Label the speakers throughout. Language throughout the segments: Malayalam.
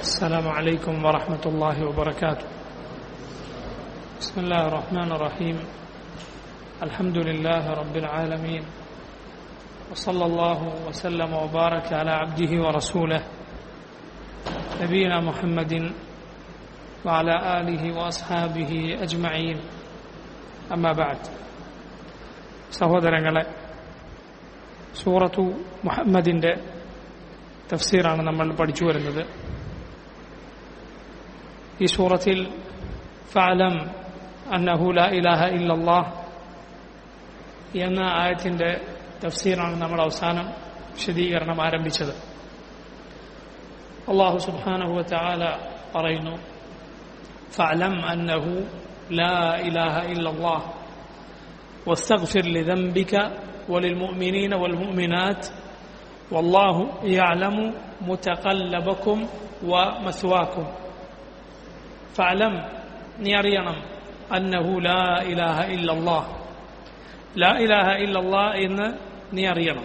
Speaker 1: السلام عليكم ورحمة الله وبركاته بسم الله الرحمن الرحيم الحمد لله رب العالمين وصلى الله وسلم وبارك على عبده ورسوله نبينا محمد وعلى آله وأصحابه أجمعين أما بعد സഹോദരങ്ങളെ സൂറത്തു മുഹമ്മദിന്റെ തഫ്സീറാണ് നമ്മൾ പഠിച്ചു വരുന്നത് ഈ സൂറത്തിൽ ഫഅലം അന്നഹു ലാ ഇലാഹ ഇല്ലല്ലാഹ് എന്ന ആയത്തിന്റെ തഫ്സീറാണ് നമ്മൾ അവസാനം വിശദീകരണം ആരംഭിച്ചത് അള്ളാഹു സുബ്ഹാനഹു വതആല പറയുന്നു ഫഅലം അന്നഹു ലാ ഇലാഹ ഇല്ലല്ലാഹ് واستغفر لذنبك وللمؤمنين والمؤمنات والله يعلم متقلبكم ومثواكم فاعلم نيرينم أنه لا إله إلا الله لا إله إلا الله إن نيرينم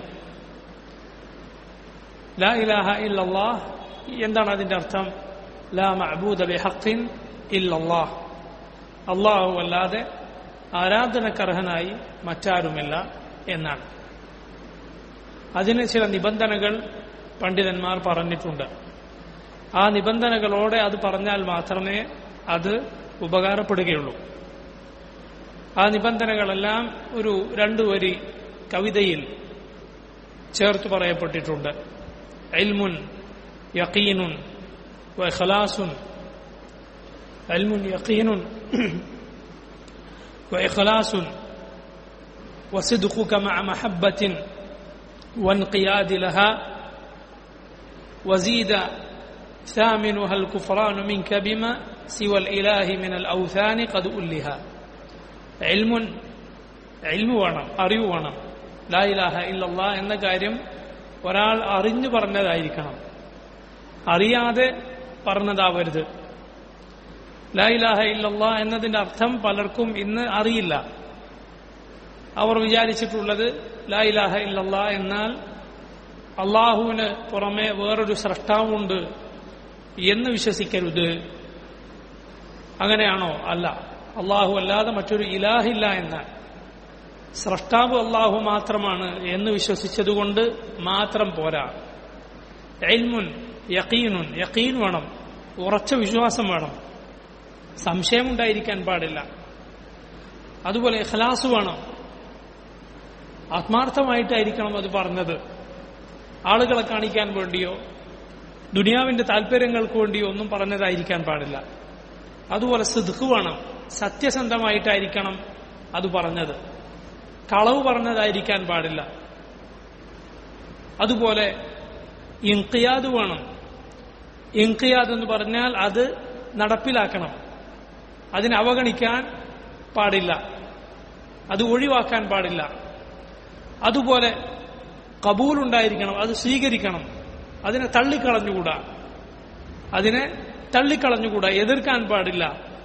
Speaker 1: لا إله إلا الله എന്താണ് അതിന്റെ അർത്ഥം ലാ മഅബൂദ ബിഹഖിൻ ഇല്ലല്ലാഹ് അല്ലാഹു അല്ലാതെ ആരാധനക്കർഹനായി മറ്റാരുമില്ല എന്നാണ് അതിന് ചില നിബന്ധനകൾ പണ്ഡിതന്മാർ പറഞ്ഞിട്ടുണ്ട് ആ നിബന്ധനകളോടെ അത് പറഞ്ഞാൽ മാത്രമേ അത് ഉപകാരപ്പെടുകയുള്ളൂ ആ നിബന്ധനകളെല്ലാം ഒരു രണ്ടു വരി കവിതയിൽ ചേർത്ത് പറയപ്പെട്ടിട്ടുണ്ട് എൽമുൻ യക്കീനുൻ വഖലാസുൻ എൽമുൻ യക്കീനുൻ وإخلاص وصدقك مع محبة وانقياد لها وزيد ثامنها الكفران منك بما سوى الإله من الأوثان قد ألها علم علم വേണം അറിവ് വേണം ലാ ഇലാഹ ഇല്ലല്ല എന്ന കാര്യം ഒരാൾ അറിഞ്ഞു പറഞ്ഞതായിരിക്കണം അറിയാതെ പറഞ്ഞതാവരുത് ലാ ഇലാഹ ഇല്ലല്ല എന്നതിന്റെ അർത്ഥം പലർക്കും ഇന്ന് അറിയില്ല അവർ വിചാരിച്ചിട്ടുള്ളത് ലാ ഇലാഹ ഇല്ലല്ല എന്നാൽ അള്ളാഹുവിന് പുറമെ വേറൊരു സൃഷ്ടാവുണ്ട് എന്ന് വിശ്വസിക്കരുത് അങ്ങനെയാണോ അല്ല അള്ളാഹു അല്ലാതെ മറ്റൊരു ഇലാഹില്ല എന്നാൽ സൃഷ്ടാവ് അള്ളാഹു മാത്രമാണ് എന്ന് വിശ്വസിച്ചതുകൊണ്ട് മാത്രം പോരാ എൽമുൻ യക്കീനുൻ യക്കീൻ വേണം ഉറച്ച വിശ്വാസം വേണം സംശയമുണ്ടായിരിക്കാൻ പാടില്ല അതുപോലെ ഇഖ്ലാസ് വേണം ആത്മാർത്ഥമായിട്ടായിരിക്കണം അത് പറഞ്ഞത് ആളുകളെ കാണിക്കാൻ വേണ്ടിയോ ദുനിയാവിന്റെ താല്പര്യങ്ങൾക്ക് വേണ്ടിയോ ഒന്നും പറഞ്ഞതായിരിക്കാൻ പാടില്ല അതുപോലെ സിദ്ഖ് വേണം സത്യസന്ധമായിട്ടായിരിക്കണം അത് പറഞ്ഞത് കളവ് പറഞ്ഞതായിരിക്കാൻ പാടില്ല അതുപോലെ ഇൻകിയാദ് വേണം ഇൻകിയാദ് എന്ന് പറഞ്ഞാൽ അത് നടപ്പിലാക്കണം അതിനെ അവഗണിക്കാൻ പാടില്ല അത് ഒഴിവാക്കാൻ പാടില്ല അതുപോലെ കബൂലുണ്ടായിരിക്കണം അത് സ്വീകരിക്കണം അതിനെ തള്ളിക്കളഞ്ഞുകൂടാ അതിനെ തള്ളിക്കളഞ്ഞുകൂടാ എതിർക്കാൻ പാടില്ല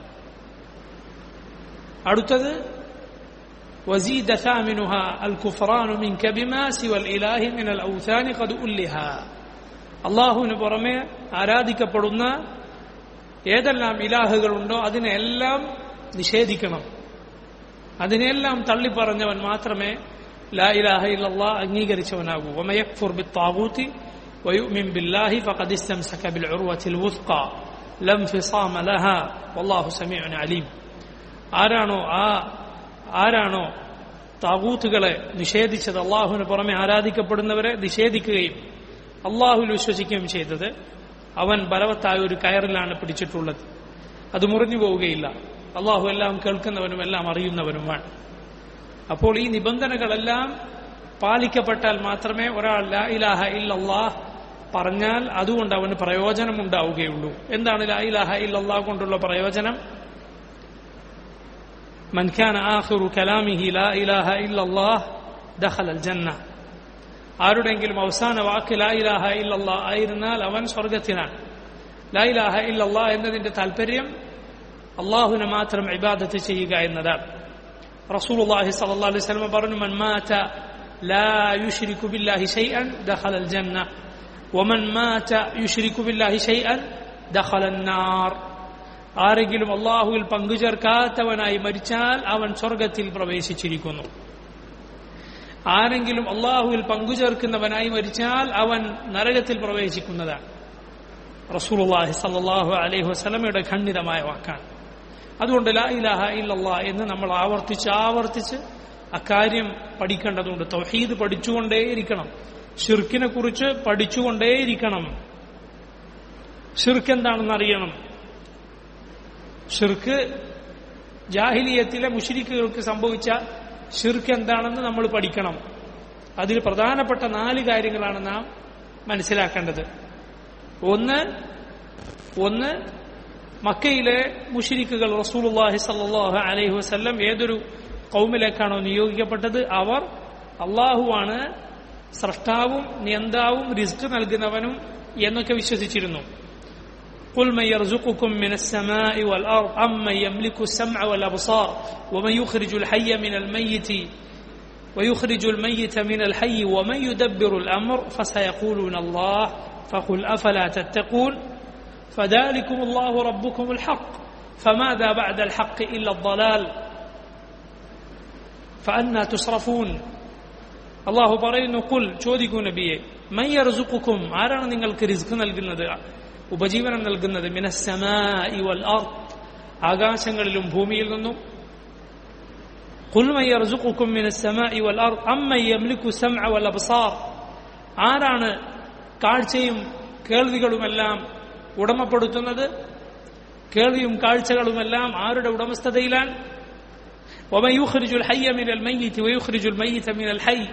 Speaker 1: അടുത്തത് وزيد ثامنها الكفران منك بما سوى الإله من الأوثان قد ألها അള്ളാഹുവിന് പുറമെ ആരാധിക്കപ്പെടുന്ന ഏതെല്ലാം ഇലാഹുകളുണ്ടോ അതിനെല്ലാം നിഷേധിക്കണം അതിനെല്ലാം തള്ളിപ്പറഞ്ഞവൻ മാത്രമേ ലാ ഇലാഹ ഇല്ലല്ലാ അംഗീകരിച്ചവനാകൂ വമയക്ഫുർ ബിത്താഗൂത്തി ويؤمن بالله فقد استمسك بالعروة الوثقى لا انفصام لها والله سميع عليم ആരാണോ ആ ആരാണോ താകൂത്തുകളെ നിഷേധിച്ചത് അള്ളാഹുവിന് പുറമെ ആരാധിക്കപ്പെടുന്നവരെ നിഷേധിക്കുകയും അള്ളാഹുൽ വിശ്വസിക്കുകയും ചെയ്തത് അവൻ ബലവത്തായ ഒരു കയറിലാണ് പിടിച്ചിട്ടുള്ളത് അത് മുറിഞ്ഞു പോവുകയില്ല അള്ളാഹു എല്ലാം കേൾക്കുന്നവനും എല്ലാം അറിയുന്നവനുമാണ് അപ്പോൾ ഈ നിബന്ധനകളെല്ലാം പാലിക്കപ്പെട്ടാൽ മാത്രമേ ഒരാൾ ലാ ഇലാഹ ഇല്ലല്ലാഹ് പറഞ്ഞാൽ അതുകൊണ്ട് അവന് പ്രയോജനം ഉണ്ടാവുകയുള്ളൂ എന്താണ് ലാ ഇലാഹ ഇല്ലല്ലാഹ് കൊണ്ടുള്ള പ്രയോജനം من كان آخر كلامه لا إله إلا الله دخل الجنة ആരുടെങ്കിലും അവസാന വാക്ക് ലാ ഇലാഹ ഇല്ലല്ല ആയിരുന്നാൽ അവൻ സ്വർഗത്തിനാണ് ലാ ഇലാഹ ഇല്ലല്ല എന്നതിന്റെ താല്പര്യം അള്ളാഹുവിനെ മാത്രം ഇബാദത്ത് ചെയ്യുക എന്നതാണ് റസൂലുള്ളാഹി സ്വല്ലല്ലാഹു അലൈഹി വസല്ലം പറഞ്ഞു മൻ മാത ലാ യുശ്രികു ബില്ലാഹി ഷൈഅൻ ദഖല അൽ ജന്ന വമൻ മാത യുശ്രികു ബില്ലാഹി ഷൈഅൻ ദഖലന്നാർ ആരെങ്കിലും അള്ളാഹുവിൽ പങ്കുചേർക്കാത്തവനായി മരിച്ചാൽ അവൻ സ്വർഗത്തിൽ പ്രവേശിച്ചിരിക്കുന്നു ആരെങ്കിലും അള്ളാഹുവിൽ പങ്കുചേർക്കുന്നവനായി മരിച്ചാൽ അവൻ നരകത്തിൽ പ്രവേശിക്കുന്നതാണ് റസൂലുള്ളാഹി സല്ലല്ലാഹു അലൈഹി വസല്ലമയുടെ ഖണ്ഡിതമായ വാക്കാണ് അതുകൊണ്ട് ലാ ഇലാഹ ഇല്ലല്ലാ എന്ന് നമ്മൾ ആവർത്തിച്ച് ആവർത്തിച്ച് അക്കാര്യം പഠിക്കേണ്ടതുണ്ട് തൗഹീദ് പഠിച്ചുകൊണ്ടേയിരിക്കണം ഷിർക്കിനെ കുറിച്ച് പഠിച്ചുകൊണ്ടേയിരിക്കണം ഷിർക്ക് എന്താണെന്ന് അറിയണം ഷിർക്ക് ജാഹിലിയത്തിലെ മുഷിരിക്കുകൾക്ക് സംഭവിച്ച ഷിർക്ക് എന്താണെന്ന് നമ്മൾ പഠിക്കണം അതിൽ പ്രധാനപ്പെട്ട നാല് കാര്യങ്ങളാണ് നാം മനസ്സിലാക്കേണ്ടത് ഒന്ന് ഒന്ന് മക്കയിലെ മുഷിരിക്കുകൾ റസൂലുള്ളാഹി സല്ലല്ലാഹു അലൈഹി വസല്ലം ഏതൊരു കൗമിലേക്കാണോ നിയോഗിക്കപ്പെട്ടത് അവർ അള്ളാഹുവാണ് സ്രഷ്ടാവും നിയന്താവും റിസ്ക് നൽകുന്നവനും എന്നൊക്കെ വിശ്വസിച്ചിരുന്നു قل من يرزقكم من السماء والأرض أمن يملك السمع والأبصار ومن يخرج الحي من الميت ويخرج الميت من الحي ومن يدبر الأمر فسيقولون الله فقل أفلا تتقون فذلكم الله ربكم الحق فماذا بعد الحق إلا الضلال فأنا تصرفون അള്ളാഹു പറയുന്നു കുൽ ചോദിക്കൂ നബിയെ മൈ യർസുക്കും ആരാണ് നിങ്ങൾക്ക് റിസ്ക് നൽകുന്നത് ഉപജീവനം നൽകുന്നത് മിനസ്സമായി വൽ അർദ് ആകാശങ്ങളിലും ഭൂമിയിൽ നിന്നും قل من يرزقكم من السماء والأرض أمن يملك السمع والأبصار ആരാണ് കാഴ്ചയും കേൾവികളുമെല്ലാം ഉടമപ്പെടുത്തുന്നത് കേൾവിയും കാഴ്ചകളുമെല്ലാം ആരുടെ ഉടമസ്ഥതയിലാണ് ومن يخرج الحي من الميت ويخرج الميت من الحي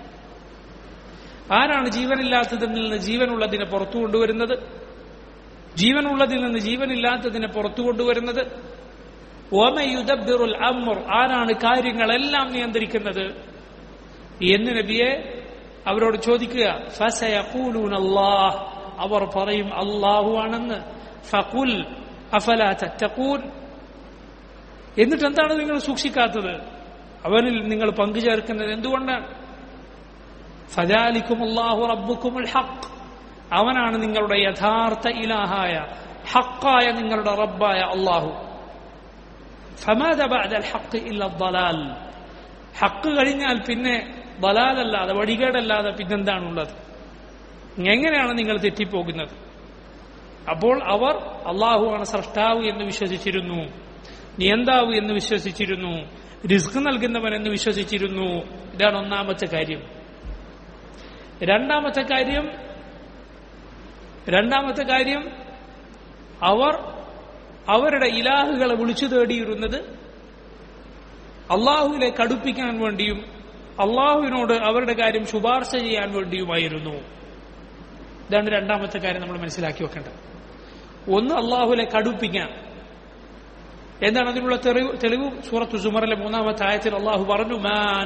Speaker 1: ആരാണ് ജീവനില്ലാത്തതിൽ നിന്ന് ജീവനുള്ളതിനെ പുറത്തു കൊണ്ടുവരുന്നത് ജീവനുള്ളതിൽ നിന്ന് ജീവനില്ലാത്തതിനെ പുറത്തു കൊണ്ടുവരുന്നത് ഓമയുദബിറുൽ അമ്മുർ ആരാണ് കാര്യങ്ങളെല്ലാം നിയന്ത്രിക്കുന്നത് എന്ന് നബിയെ അവരോട് ചോദിക്കുക ഫസയഖൂലൂൻ അല്ലാഹ് അവർ പറയും അള്ളാഹു ആണെന്ന് ഫഖുൽ അഫലാ തത്തഖൂൻ എന്നിട്ട് എന്താണ് നിങ്ങൾ സൂക്ഷിക്കാത്തത് അവനിൽ നിങ്ങൾ പങ്കുചേർക്കുന്നത് എന്തുകൊണ്ടാണ് ഫജാലിക്കും അള്ളാഹു റബ്ബുക്കുമുൽ ഹഖ് അവനാണ് നിങ്ങളുടെ യഥാർത്ഥ ഇലാഹായ ഹക്കായ നിങ്ങളുടെ റബ്ബായ അള്ളാഹു ഫമാദ ബഅദൽ ഹഖ് ഇല്ല ദലാൽ ഹക്ക് കഴിഞ്ഞാൽ പിന്നെ ദലാലല്ലാതെ വഴികേടല്ലാതെ പിന്നെന്താണുള്ളത് എങ്ങനെയാണ് നിങ്ങൾ തെറ്റിപ്പോകുന്നത് അപ്പോൾ അവർ അള്ളാഹുവാണ് സൃഷ്ടാവ് എന്ന് വിശ്വസിച്ചിരുന്നു നിയന്താവ് എന്ന് വിശ്വസിച്ചിരുന്നു റിസ്ക് നൽകുന്നവൻ എന്ന് വിശ്വസിച്ചിരുന്നു ഇതാണ് ഒന്നാമത്തെ കാര്യം രണ്ടാമത്തെ കാര്യം രണ്ടാമത്തെ കാര്യം അവർ അവരുടെ ഇലാഹുകളെ വിളിച്ചു തേടിയിരുന്നത് അള്ളാഹുവിലേക്ക് അടുപ്പിക്കാൻ വേണ്ടിയും അള്ളാഹുവിനോട് അവരുടെ കാര്യം ശുപാർശ ചെയ്യാൻ വേണ്ടിയുമായിരുന്നു ഇതാണ് രണ്ടാമത്തെ കാര്യം നമ്മൾ മനസ്സിലാക്കി വെക്കേണ്ടത് ഒന്ന് അള്ളാഹുലേക്ക് അടുപ്പിക്കാൻ എന്താണ് അതിനുള്ള തെളിവ് തെളിവ് സൂറത്തു സുമറിലെ മൂന്നാമത്തെ ആയത്തിൽ അള്ളാഹു പറഞ്ഞു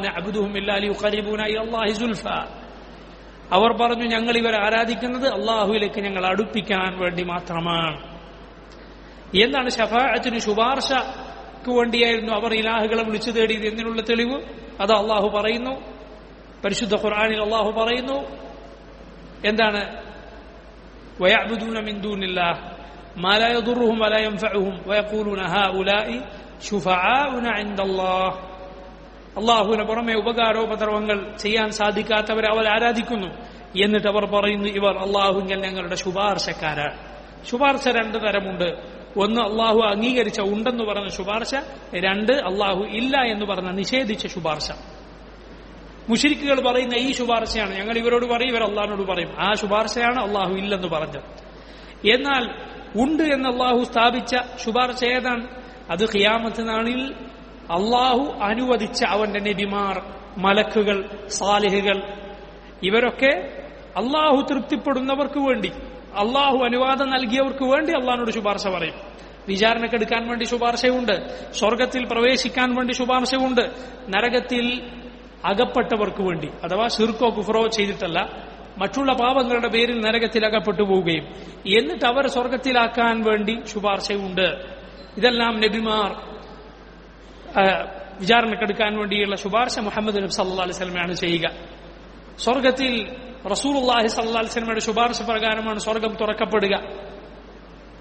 Speaker 1: അവർ പറഞ്ഞു ഞങ്ങൾ ഇവരെ ആരാധിക്കുന്നത് അള്ളാഹുവിലേക്ക് ഞങ്ങൾ അടുപ്പിക്കാൻ വേണ്ടി മാത്രമാണ് എന്താണ് ഷഫാഅത്തിന് ശുപാർശക്ക് വേണ്ടിയായിരുന്നു അവർ ഇലാഹുകളെ വിളിച്ചു തേടിയത് എന്നതിനുള്ള തെളിവ് അത് അള്ളാഹു പറയുന്നു പരിശുദ്ധ ഖുർആാനിൽ അള്ളാഹു പറയുന്നു എന്താണ് ويعبدون من دون الله ما لا يضرهم ولا ينفعهم ويقولون هؤلاء شفعاؤنا عند الله അള്ളാഹുവിന് പുറമെ ഉപകാരോപദ്രവങ്ങൾ ചെയ്യാൻ സാധിക്കാത്തവരെ അവർ ആരാധിക്കുന്നു എന്നിട്ട് അവർ പറയുന്നു ഇവർ അള്ളാഹുങ്കൽ ഞങ്ങളുടെ ശുപാർശക്കാരാണ് ശുപാർശ രണ്ട് തരമുണ്ട് ഒന്ന് അള്ളാഹു അംഗീകരിച്ച ഉണ്ടെന്ന് പറഞ്ഞ ശുപാർശ രണ്ട് അള്ളാഹു ഇല്ല എന്ന് പറഞ്ഞ നിഷേധിച്ച ശുപാർശ മുഷിരിക്കുകൾ പറയുന്ന ഈ ശുപാർശയാണ് ഞങ്ങൾ ഇവരോട് പറയും ഇവർ അള്ളാഹിനോട് പറയും ആ ശുപാർശയാണ് അള്ളാഹു ഇല്ലെന്ന് പറഞ്ഞത് എന്നാൽ ഉണ്ട് എന്ന് അള്ളാഹു സ്ഥാപിച്ച ശുപാർശ ഏതാണ് അത് ഖിയാമത്ത് നാളിൽ അള്ളാഹു അനുവദിച്ച അവന്റെ നബിമാർ മലക്കുകൾ സാലിഹുകൾ ഇവരൊക്കെ അള്ളാഹു തൃപ്തിപ്പെടുന്നവർക്ക് വേണ്ടി അള്ളാഹു അനുവാദം നൽകിയവർക്ക് വേണ്ടി അള്ളാഹിനോട് ശുപാർശ പറയും വിചാരണക്കെടുക്കാൻ വേണ്ടി ശുപാർശയുണ്ട് സ്വർഗത്തിൽ പ്രവേശിക്കാൻ വേണ്ടി ശുപാർശയുണ്ട് നരകത്തിൽ അകപ്പെട്ടവർക്ക് വേണ്ടി അഥവാ ഷിർക്കോ കുഫറോ ചെയ്തിട്ടല്ല മറ്റുള്ള പാപങ്ങളുടെ പേരിൽ നരകത്തിൽ അകപ്പെട്ടു പോവുകയും എന്നിട്ട് അവർ സ്വർഗത്തിലാക്കാൻ വേണ്ടി ശുപാർശയുണ്ട് ഇതെല്ലാം നബിമാർ വിചാരണക്കെടുക്കാൻ വേണ്ടിയുള്ള ശുപാർശ മുഹമ്മദ് നബി സല്ലാ അലൈഹി സ്വലമയാണ് ചെയ്യുക സ്വർഗത്തിൽ റസൂൽ അള്ളാഹി സല്ലാ അലൈഹി സ്വലമയുടെ ശുപാർശ പ്രകാരമാണ് സ്വർഗം തുറക്കപ്പെടുക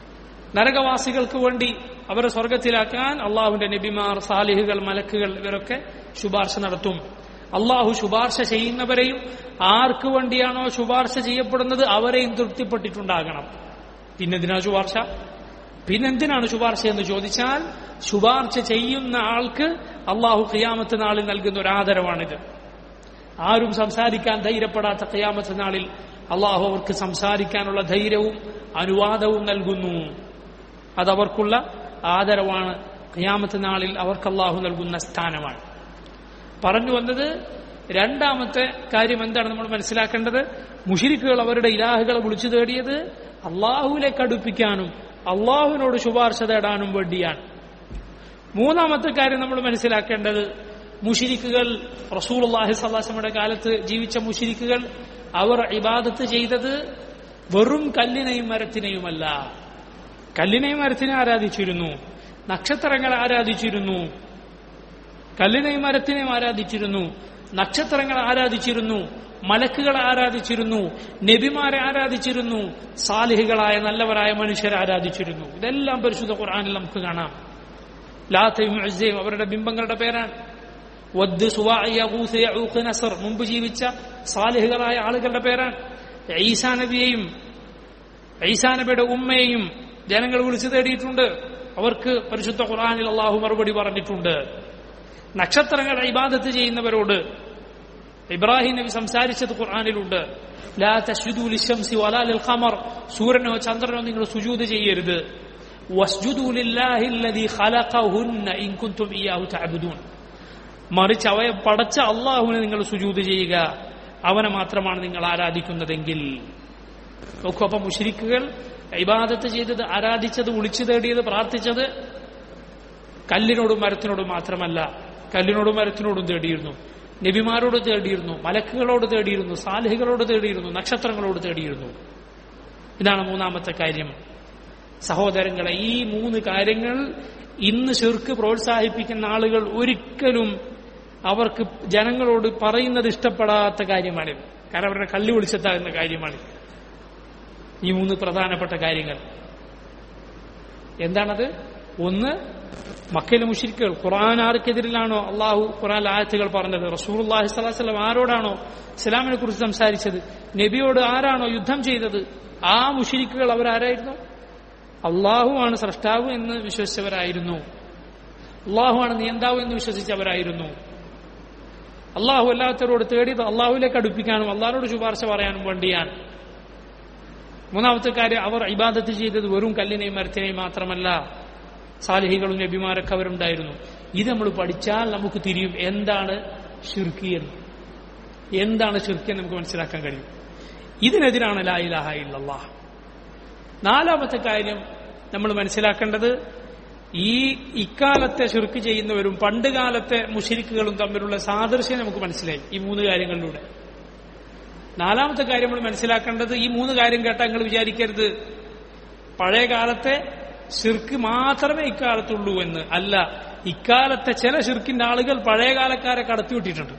Speaker 1: നരകവാസികൾക്ക് വേണ്ടി അവരെ സ്വർഗത്തിലാക്കാൻ അള്ളാഹുവിന്റെ നബിമാർ സാലിഹുകൾ മലക്കുകൾ ഇവരൊക്കെ ശുപാർശ നടത്തും അള്ളാഹു ശുപാർശ ചെയ്യുന്നവരെയും ആർക്ക് വേണ്ടിയാണോ ശുപാർശ ചെയ്യപ്പെടുന്നത് അവരെയും തൃപ്തിപ്പെട്ടിട്ടുണ്ടാകണം പിന്നെന്തിനാ ശുപാർശ പിന്നെന്തിനാണ് ശുപാർശ എന്ന് ചോദിച്ചാൽ ശുപാർശ ചെയ്യുന്ന ആൾക്ക് അള്ളാഹു ഖിയാമത്ത് നാളിൽ നൽകുന്ന ഒരു ആദരവാണിത് ആരും സംസാരിക്കാൻ ധൈര്യപ്പെടാത്ത ഖിയാമത്ത് നാളിൽ അള്ളാഹു അവർക്ക് സംസാരിക്കാനുള്ള ധൈര്യവും അനുവാദവും നൽകുന്നു അതവർക്കുള്ള ആദരവാണ് ഖിയാമത്ത് നാളിൽ അവർക്ക് അള്ളാഹു നൽകുന്ന സ്ഥാനമാണ് പറഞ്ഞു വന്നത് രണ്ടാമത്തെ കാര്യം എന്താണ് നമ്മൾ മനസ്സിലാക്കേണ്ടത് മുഷിരിക്കുകൾ അവരുടെ ഇലാഹുകളെ വിളിച്ചു തേടിയത് അള്ളാഹുവിലേക്ക് അടുപ്പിക്കാനും അള്ളാഹുവിനോട് ശുപാർശ തേടാനും വേണ്ടിയാണ് മൂന്നാമത്തെ കാര്യം നമ്മൾ മനസ്സിലാക്കേണ്ടത് മുഷിരിക്കുകൾ റസൂൽ അള്ളാഹി സല്ലാസമയുടെ കാലത്ത് ജീവിച്ച മുഷിരിക്കുകൾ അവർ ഇബാദത്ത് ചെയ്തത് വെറും കല്ലിനെയും മരത്തിനെയുമല്ല കല്ലിനെയും മരത്തിനെ ആരാധിച്ചിരുന്നു നക്ഷത്രങ്ങളെ ആരാധിച്ചിരുന്നു കല്ലിനെയും മരത്തിനെയും ആരാധിച്ചിരുന്നു നക്ഷത്രങ്ങളെ ആരാധിച്ചിരുന്നു മലക്കുകളെ ആരാധിച്ചിരുന്നു നബിമാരെ ആരാധിച്ചിരുന്നു സാലിഹികളായ നല്ലവരായ മനുഷ്യരെ ആരാധിച്ചിരുന്നു ഇതെല്ലാം പരിശുദ്ധ ഖുർആനിൽ നമുക്ക് കാണാം ലാത്തയും അസയും അവരുടെ ബിംബങ്ങളുടെ പേരാണ് വദ് സുവാഇ യഗൂസ് യഊഖ് നസർ മുമ്പ് ജീവിച്ച സാലിഹുകളായ ആളുകളുടെ പേരാണ് ഈസാ നബിയെയും ഈസാ നബിയുടെ ഉമ്മയെയും ജനങ്ങൾ വിളിച്ചു തേടിയിട്ടുണ്ട് അവർക്ക് പരിശുദ്ധ ഖുർആനിൽ അള്ളാഹു മറുപടി പറഞ്ഞിട്ടുണ്ട് നക്ഷത്രങ്ങളെ ഇബാദത്ത് ചെയ്യുന്നവരോട് ഇബ്രാഹിം നബി സംസാരിച്ചത് ഖുർആനിലുണ്ട് ലാ തസ്ജുദു ലിശംസി വലാ ലിൽ ഖമർ സൂര്യനോ ചന്ദ്രനോ നിങ്ങൾ സുജൂദ് ചെയ്യരുത് വസ്ജുദു ലില്ലാഹി അല്ലദീ ഖലഖഹുന്ന ഇൻ കുൻതും ഇയ്യാഹു തഅബുദൂൻ മറിച്ച് അവയെ പടച്ച അള്ളാഹുവിനെ നിങ്ങൾ സുജൂദ് ചെയ്യുക അവനെ മാത്രമാണ് നിങ്ങൾ ആരാധിക്കുന്നതെങ്കിൽ നോക്കൂ അപ്പം മുഷരിക്കുകൾ ഇബാദത്ത് ചെയ്തത് ആരാധിച്ചത് വിളിച്ചു തേടിയത് പ്രാർത്ഥിച്ചത് കല്ലിനോടും മരത്തിനോടും മാത്രമല്ല കല്ലിനോടും മരത്തിനോടും തേടിയിരുന്നു നബിമാരോട് തേടിയിരുന്നു മലക്കുകളോട് തേടിയിരുന്നു സാലിഹികളോട് തേടിയിരുന്നു നക്ഷത്രങ്ങളോട് തേടിയിരുന്നു ഇതാണ് മൂന്നാമത്തെ കാര്യം സഹോദരങ്ങളെ ഈ മൂന്ന് കാര്യങ്ങൾ ഇന്ന് ശിർക്ക് പ്രോത്സാഹിപ്പിക്കുന്ന ആളുകൾ ഒരിക്കലും അവർക്ക് ജനങ്ങളോട് പറയുന്നത് ഇഷ്ടപ്പെടാത്ത കാര്യമാണിത് കാരണം അവരുടെ കള്ളി വിളിച്ചെത്താകുന്ന കാര്യമാണ് ഈ മൂന്ന് പ്രധാനപ്പെട്ട കാര്യങ്ങൾ എന്താണത് ഒന്ന് മക്കയിലെ മുഷിരിക്കുകൾ ഖുറാൻ ആർക്കെതിരിലാണോ അള്ളാഹു ഖുറാൻ ആയത്തുകൾ പറഞ്ഞത് റസൂൽ അള്ളാഹി സ്വലാസ്ലം ആരോടാണോ ഇസ്ലാമിനെ കുറിച്ച് സംസാരിച്ചത് നബിയോട് ആരാണോ യുദ്ധം ചെയ്തത് ആ മുഷിരിക്കുകൾ അവരാരായിരുന്നു അള്ളാഹുവാണ് സ്രഷ്ടാവ് എന്ന് വിശ്വസിച്ചവരായിരുന്നു അള്ളാഹുവാണ് നിയന്താവ് എന്ന് വിശ്വസിച്ചവരായിരുന്നു അള്ളാഹു അല്ലാത്തവരോട് തേടിയത് അള്ളാഹുവിലേക്ക് അടുപ്പിക്കാനും അള്ളാഹോട് ശുപാർശ പറയാനും വേണ്ടിയാണ് മൂന്നാമത്തെ കാര്യം അവർ ഇബാദത്ത് ചെയ്തത് വെറും കല്ലിനെയും മരത്തിനെയും മാത്രമല്ല സാലിഹികളും നബിമാരൊക്കെ അവരുണ്ടായിരുന്നു ഇത് നമ്മൾ പഠിച്ചാൽ നമുക്ക് തിരിയും എന്താണ് ഷിർക്കി എന്ന് എന്താണ് ഷിർക്കി എന്ന് നമുക്ക് മനസ്സിലാക്കാൻ കഴിയും ഇതിനെതിരാണ് ലാ ഇലാഹ ഇല്ലല്ലാഹ് നാലാമത്തെ കാര്യം നമ്മൾ മനസ്സിലാക്കേണ്ടത് ഈ ഇക്കാലത്തെ ഷിർക്ക് ചെയ്യുന്നവരും പണ്ട് കാലത്തെ മുഷിരിക്കുകളും തമ്മിലുള്ള സാദൃശ്യം നമുക്ക് മനസ്സിലായി ഈ മൂന്ന് കാര്യങ്ങളിലൂടെ നാലാമത്തെ കാര്യം നമ്മൾ മനസ്സിലാക്കേണ്ടത് ഈ മൂന്ന് കാര്യം കേട്ടാൽ നിങ്ങൾ വിചാരിക്കരുത് പഴയ കാലത്തെ ഷിർക്ക് മാത്രമേ ഇക്കാലത്തുള്ളൂ എന്ന് അല്ല ഇക്കാലത്തെ ചില ഷിർക്കിന്റെ ആളുകൾ പഴയ കാലക്കാരെ കടത്തിവിട്ടിട്ടുണ്ട്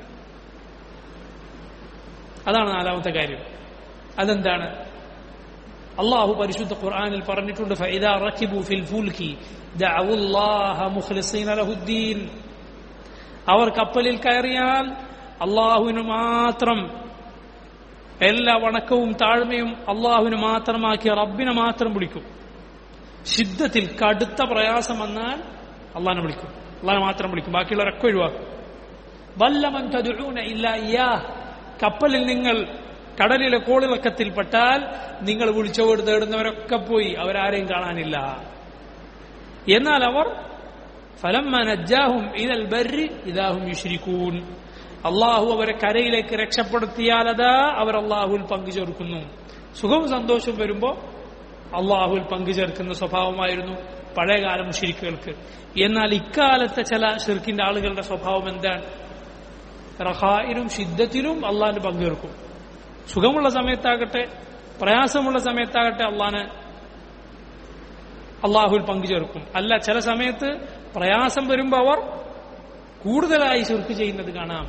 Speaker 1: അതാണ് നാലാമത്തെ കാര്യം അതെന്താണ് അള്ളാഹു പരിശുദ്ധ ഖുർആനിൽ പറഞ്ഞിട്ടുണ്ട് ഫൈദാ റക്കിബു ഫിൽ ഫുൽകി ദഅവു അല്ലാഹ മുഖ്ലിസീന ലഹുദ്ദീൻ അവർ കപ്പലിൽ കയറിയാൽ അള്ളാഹുവിന് മാത്രം എല്ലാ വണക്കവും താഴ്മയും അള്ളാഹുവിന് മാത്രമാക്കി റബ്ബിനെ മാത്രം വിളിക്കും ശുദ്ധത്തിൽ കടുത്ത പ്രയാസം വന്നാൽ അള്ളാഹിനെ വിളിക്കും അള്ളാഹിനെ മാത്രം വിളിക്കും ബാക്കിയുള്ളവരൊക്കെ ഒഴിവാക്കും വല്ലമൻ തദുഊന ഇല്ല ഇയാ കപ്പലിൽ നിങ്ങൾ കടലിലെ കോളിളക്കത്തിൽപ്പെട്ടാൽ നിങ്ങൾ വിളിച്ചോട് തേടുന്നവരൊക്കെ പോയി അവരാരെയും കാണാനില്ല എന്നാൽ അവർ ഫലമ്മ നജ്ജാഹും ഇതൽ ബർരി ഇതാഹും യുശ്രിക്കൂൻ അള്ളാഹു അവരെ കരയിലേക്ക് രക്ഷപ്പെടുത്തിയാൽ അതാ അവർ അള്ളാഹുവിൽ പങ്കുചേർക്കുന്നു സുഖവും സന്തോഷവും വരുമ്പോൾ അള്ളാഹുവിൽ പങ്കുചേർക്കുന്ന സ്വഭാവമായിരുന്നു പഴയകാല മുഷിരിക്കുകൾക്ക് എന്നാൽ ഇക്കാലത്തെ ചില ഷിർക്കിന്റെ ആളുകളുടെ സ്വഭാവം എന്താണ് റഹായിലും ഷിദ്ധത്തിലും അള്ളാഹിന് പങ്കുചേർക്കും സുഖമുള്ള സമയത്താകട്ടെ പ്രയാസമുള്ള സമയത്താകട്ടെ അള്ളാന് അള്ളാഹുൽ പങ്കുചേർക്കും അല്ല ചില സമയത്ത് പ്രയാസം വരുമ്പോൾ അവർ കൂടുതലായി ചെറുക്ക് ചെയ്യുന്നത് കാണാം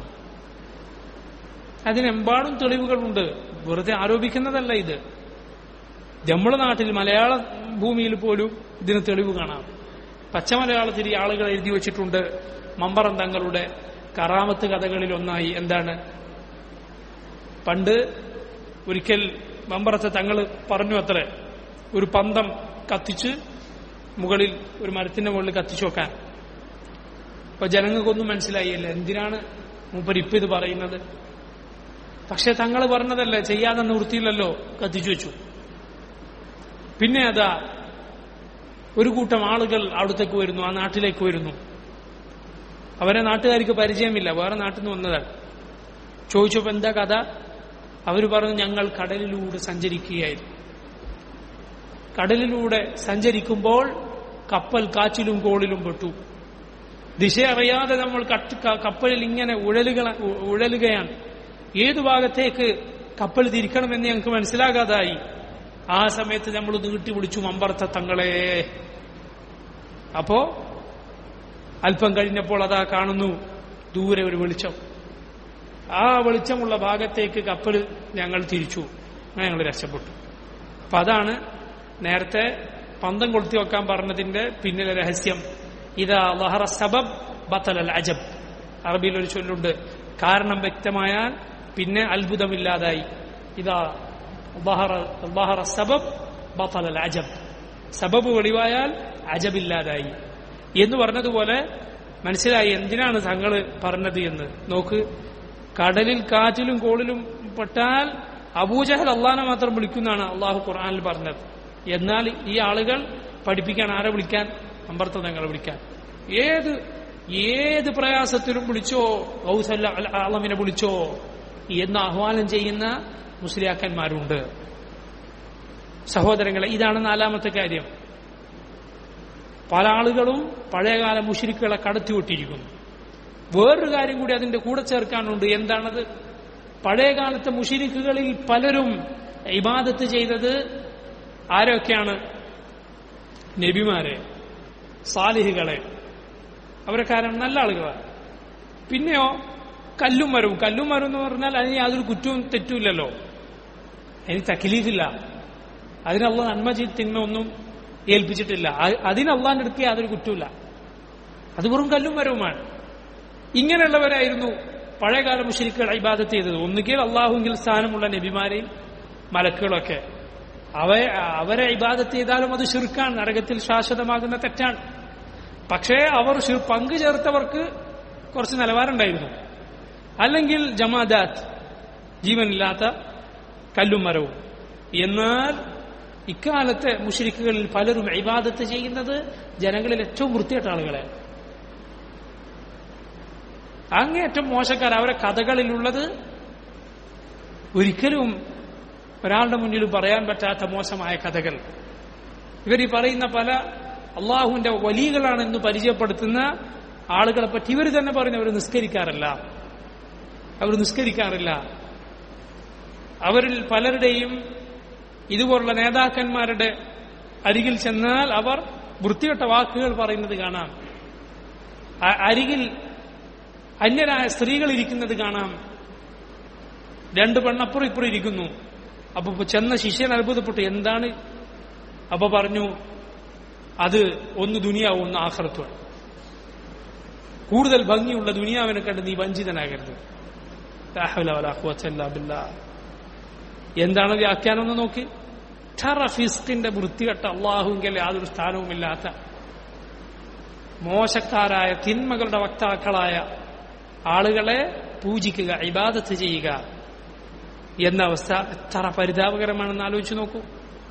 Speaker 1: അതിനെമ്പാടും തെളിവുകളുണ്ട് വെറുതെ ആരോപിക്കുന്നതല്ല ഇത് നമ്മുടെ നാട്ടിൽ മലയാള ഭൂമിയിൽ പോലും ഇതിന് തെളിവ് കാണാം പച്ച മലയാളത്തിൽ ഈ ആളുകൾ എഴുതി വച്ചിട്ടുണ്ട് മമ്പറം തങ്ങളുടെ കറാമത്ത് കഥകളിൽ ഒന്നായി എന്താണ് പണ്ട് ഒരിക്കൽ മമ്പറത്തെ തങ്ങൾ പറഞ്ഞു അത്രേ ഒരു പന്തം കത്തിച്ച് മുകളിൽ ഒരു മരത്തിന്റെ മുകളിൽ കത്തിച്ചു വെക്കാൻ അപ്പൊ ജനങ്ങൾക്കൊന്നും മനസ്സിലായില്ല എന്തിനാണ് മൂപ്പർ ഇപ്പൊ ഇത് പറയുന്നത് പക്ഷെ തങ്ങൾ പറഞ്ഞതല്ലേ ചെയ്യാതെ നിവൃത്തിയില്ലല്ലോ കത്തിച്ചു വെച്ചു പിന്നെ അതാ ഒരു കൂട്ടം ആളുകൾ അവിടത്തേക്ക് വരുന്നു ആ നാട്ടിലേക്ക് വരുന്നു അവരെ നാട്ടുകാർക്ക് പരിചയമില്ല വേറെ നാട്ടിൽ നിന്ന് വന്നതാണ് ചോദിച്ചപ്പോ എന്താ കഥ അവർ പറഞ്ഞു ഞങ്ങൾ കടലിലൂടെ സഞ്ചരിക്കുകയായിരുന്നു കടലിലൂടെ സഞ്ചരിക്കുമ്പോൾ കപ്പൽ കാച്ചിലും കോളിലും പെട്ടു ദിശ അറിയാതെ നമ്മൾ കട്ട് ക- കപ്പലിൽ ഇങ്ങനെ ഉഴലുക ഉഴലുകയാണ് ഏതു ഭാഗത്തേക്ക് കപ്പൽ തിരിക്കണമെന്ന് ഞങ്ങൾക്ക് മനസ്സിലാകാതായി ആ സമയത്ത് നമ്മൾ നീട്ടി വിളിച്ചു മമ്പർത്ത തങ്ങളെ അപ്പോ അല്പം കഴിഞ്ഞപ്പോൾ അതാ കാണുന്നു ദൂരെ ഒരു വെളിച്ചം ആ വെളിച്ചമുള്ള ഭാഗത്തേക്ക് കപ്പൽ ഞങ്ങൾ തിരിച്ചു അങ്ങനെ ഞങ്ങൾ രക്ഷപ്പെട്ടു അപ്പൊ അതാണ് നേരത്തെ പന്തം കൊളുത്തി വെക്കാൻ പറഞ്ഞതിന്റെ പിന്നിലെ രഹസ്യം ഇതാ ലഹറ സബബ് ബത്തലൽ അജബ് അറബിയിൽ ഒരു ചൊല്ലുണ്ട് കാരണം വ്യക്തമായാൽ പിന്നെ അത്ഭുതമില്ലാതായി ഇതാ ലഹറ ലഹറ സബബ് ബത്തലൽ അജബ് സബബ് വെളിവായാൽ അജബില്ലാതായി എന്ന് പറഞ്ഞതുപോലെ മനസ്സിലായി എന്തിനാണ് തങ്ങൾ പറഞ്ഞത് എന്ന് നോക്ക് കടലിൽ കാറ്റിലും കോളിലും പെട്ടാൽ അബൂജഹൽ അള്ളഹാനെ മാത്രം വിളിക്കുന്നതാണ് അള്ളാഹു ഖുർആനിൽ പറഞ്ഞത് എന്നാൽ ഈ ആളുകൾ പഠിപ്പിക്കാൻ ആരെ വിളിക്കാൻ അമ്പർത്ത തങ്ങളെ വിളിക്കാൻ ഏത് ഏത് പ്രയാസത്തിലും വിളിച്ചോ ഗൗസല്ല ആളമിനെ വിളിച്ചോ എന്ന് ആഹ്വാനം ചെയ്യുന്ന മുസ്ലിയാക്കന്മാരുണ്ട് സഹോദരങ്ങളെ ഇതാണ് നാലാമത്തെ കാര്യം പല ആളുകളും പഴയകാല മുഷിരിക്കുകളെ കടത്തിവിട്ടിരിക്കുന്നു വേറൊരു കാര്യം കൂടി അതിന്റെ കൂടെ ചേർക്കാനുണ്ട് എന്താണത് പഴയകാലത്തെ മുഷിരിക്കുകളിൽ പലരും ഇബാദത്ത് ചെയ്തത് ആരൊക്കെയാണ് നബിമാരെ സാലിഹികളെ അവരെ കാരണം നല്ല ആളുകളാണ് പിന്നെയോ കല്ലും മരവും കല്ലും മരവും എന്ന് പറഞ്ഞാൽ അതിന് യാതൊരു കുറ്റവും തെറ്റുമില്ലല്ലോ അതിന് തക്ലീഫില്ല അതിനുള്ള നന്മ ചെയ്ത് തിന്മ ഒന്നും ഏൽപ്പിച്ചിട്ടില്ല അ- അതിന് അള്ളാന്റെ അടുത്ത് യാതൊരു കുറ്റമില്ല അത് വെറും കല്ലും മരവുമാണ് ഇങ്ങനെയുള്ളവരായിരുന്നു പഴയകാല മുഷരിക്കുകൾ ഇബാദത്ത് ചെയ്തത് ഒന്നുകിൽ അള്ളാഹുങ്കിൽ സ്ഥാനമുള്ള നബിമാരെയും മലക്കുകളൊക്കെ അവ അവരെ ഇബാദത്ത് ചെയ്താലും അത് ഷിർക്കാണ് നരകത്തിൽ ശാശ്വതമാകുന്ന തെറ്റാണ് പക്ഷേ അവർ ഷിർ- പങ്കു ചേർത്തവർക്ക് കുറച്ച് നിലവാരമുണ്ടായിരുന്നു അല്ലെങ്കിൽ ജമാദാത്ത് ജീവനില്ലാത്ത കല്ലും മരവും എന്നാൽ ഇക്കാലത്തെ മുഷരിക്കുകളിൽ പലരും ഇബാദത്ത് ചെയ്യുന്നത് ജനങ്ങളിൽ ഏറ്റവും വൃത്തികെട്ട ആളുകളെ അങ്ങേയറ്റം മോശക്കാർ അവരെ കഥകളിലുള്ളത് ഒരിക്കലും ഒരാളുടെ മുന്നിൽ പറയാൻ പറ്റാത്ത മോശമായ കഥകൾ ഇവർ ഈ പറയുന്ന പല അള്ളാഹുവിന്റെ വലിയകളാണെന്ന് പരിചയപ്പെടുത്തുന്ന ആളുകളെ പറ്റി ഇവർ തന്നെ പറയുന്നു അവർ നിസ്കരിക്കാറില്ല അവർ നിസ്കരിക്കാറില്ല അവരിൽ പലരുടെയും ഇതുപോലുള്ള നേതാക്കന്മാരുടെ അരികിൽ ചെന്നാൽ അവർ വൃത്തികെട്ട വാക്കുകൾ പറയുന്നത് കാണാം അ- അരികിൽ അന്യരായ സ്ത്രീകൾ ഇരിക്കുന്നത് കാണാം രണ്ട് പെണ്ണപ്പുറം ഇപ്പുറം ഇരിക്കുന്നു അപ്പൊ ഇപ്പൊ ചെന്ന ശിഷ്യൻ അത്ഭുതപ്പെട്ടു എന്താണ് അപ്പൊ പറഞ്ഞു അത് ഒന്ന് ദുനിയാവും ഒന്ന് ആഹ്റത്വമാണ് കൂടുതൽ ഭംഗിയുള്ള ദുനിയാവിനെ കണ്ട് നീ വഞ്ചിതനാകരുത് ലാ ഹൗല വലാ ഖുവത ഇല്ലാ ബില്ലാഹ്. എന്താണ് വ്യാഖ്യാനം എന്ന് നോക്കി ഠറ ഫിസ്കിന്റെ വൃത്തികെട്ട അള്ളാഹുങ്കൽ യാതൊരു സ്ഥാനവുമില്ലാത്ത മോശക്കാരായ തിന്മകളുടെ വക്താക്കളായ ആളുകളെ പൂജിക്കുക ഇബാദത്ത് ചെയ്യുക എന്ന അവസ്ഥ എത്ര പരിതാപകരമാണെന്ന് ആലോചിച്ച് നോക്കൂ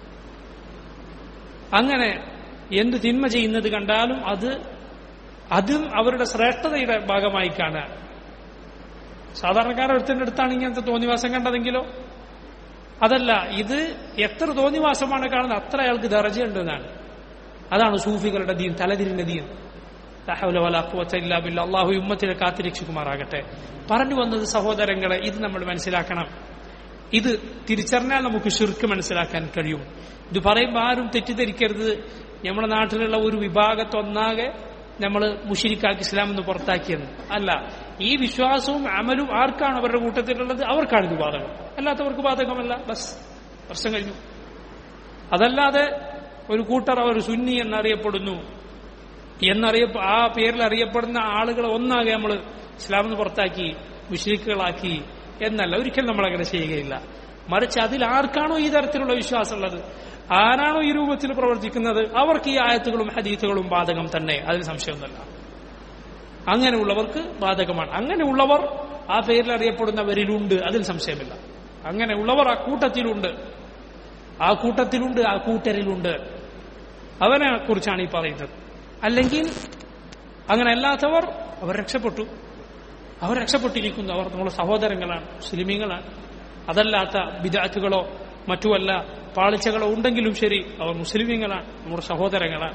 Speaker 1: അങ്ങനെ എന്ത് തിന്മ ചെയ്യുന്നത് കണ്ടാലും അത് അതും അവരുടെ ശ്രേഷ്ഠതയുടെ ഭാഗമായി കാണുക സാധാരണക്കാരുടെ അടുത്തിന്റെ അടുത്താണ് ഇങ്ങനത്തെ തോന്നിവാസം കണ്ടതെങ്കിലോ അതല്ല ഇത് എത്ര തോന്നിവാസമാണ് കാണുന്നത് അത്ര അയാൾക്ക് ദർജയുണ്ടെന്നാണ് അതാണ് സൂഫികളുടെ ദീൻ തലതിരിന്റെ ദീൻ ലാ ഹൗല വലാ ഖുവത ഇല്ലാ ബില്ലാ. അള്ളാഹു ഈ ഉമ്മത്തിനെ കാത്തിരക്ഷിക്കുമാറാകട്ടെ പറഞ്ഞു വന്നത് സഹോദരങ്ങളെ ഇത് നമ്മൾ മനസ്സിലാക്കണം ഇത് തിരിച്ചറിഞ്ഞാൽ നമുക്ക് ഷിർക്ക് മനസ്സിലാക്കാൻ കഴിയും ഇത് പറയുമ്പോൾ ആരും തെറ്റിദ്ധരിക്കരുത് നമ്മുടെ നാട്ടിലുള്ള ഒരു വിഭാഗത്തൊന്നാകെ നമ്മൾ മുഷിരിക്കാക്കി ഇസ്ലാം എന്ന് പുറത്താക്കിയെന്ന് അല്ല ഈ വിശ്വാസവും അമലും ആർക്കാണ് അവരുടെ കൂട്ടത്തിലുള്ളത് അവർക്കാണ് ഇത് ബാധകം അല്ലാത്തവർക്ക് ബാധകമല്ല ബസ് പ്രശ്നം കഴിഞ്ഞു അതല്ലാതെ ഒരു കൂട്ടർ അവർ സുന്നി എന്നറിയപ്പെടുന്നു എന്നറിയ ആ പേരിൽ അറിയപ്പെടുന്ന ആളുകളെ ഒന്നാകെ നമ്മൾ ഇസ്ലാമിൽ നിന്ന് പുറത്താക്കി മുഷ്രിക്കുകളാക്കി എന്നല്ല ഒരിക്കലും നമ്മൾ അങ്ങനെ ചെയ്യുകയില്ല മറിച്ച് അതിൽ ആർക്കാണോ ഈ തരത്തിലുള്ള വിശ്വാസമുള്ളത് ആരാണോ ഈ രൂപത്തിൽ പ്രവർത്തിക്കുന്നത് അവർക്ക് ഈ ആയത്തുകളും ഹദീത്തുകളും ബാധകം തന്നെ അതിൽ സംശയമൊന്നുമല്ല അങ്ങനെയുള്ളവർക്ക് ബാധകമാണ് അങ്ങനെയുള്ളവർ ആ പേരിൽ അറിയപ്പെടുന്നവരിലുണ്ട് അതിൽ സംശയമില്ല അങ്ങനെയുള്ളവർ ആ കൂട്ടത്തിലുണ്ട് ആ കൂട്ടത്തിലുണ്ട് ആ കൂട്ടരിലുണ്ട് അവനെ കുറിച്ചാണ് ഈ പറയുന്നത് അല്ലെങ്കിൽ അങ്ങനെ അല്ലാത്തവർ അവർ രക്ഷപ്പെട്ടു അവർ രക്ഷപ്പെട്ടിരിക്കുന്നു അവർ നമ്മുടെ സഹോദരങ്ങളാണ് മുസ്ലിമീങ്ങളാണ് അതല്ലാത്ത വിദാറ്റുകളോ മറ്റുമല്ല പാളിച്ചകളോ ഉണ്ടെങ്കിലും ശരി അവർ മുസ്ലിമീങ്ങളാണ് നമ്മുടെ സഹോദരങ്ങളാണ്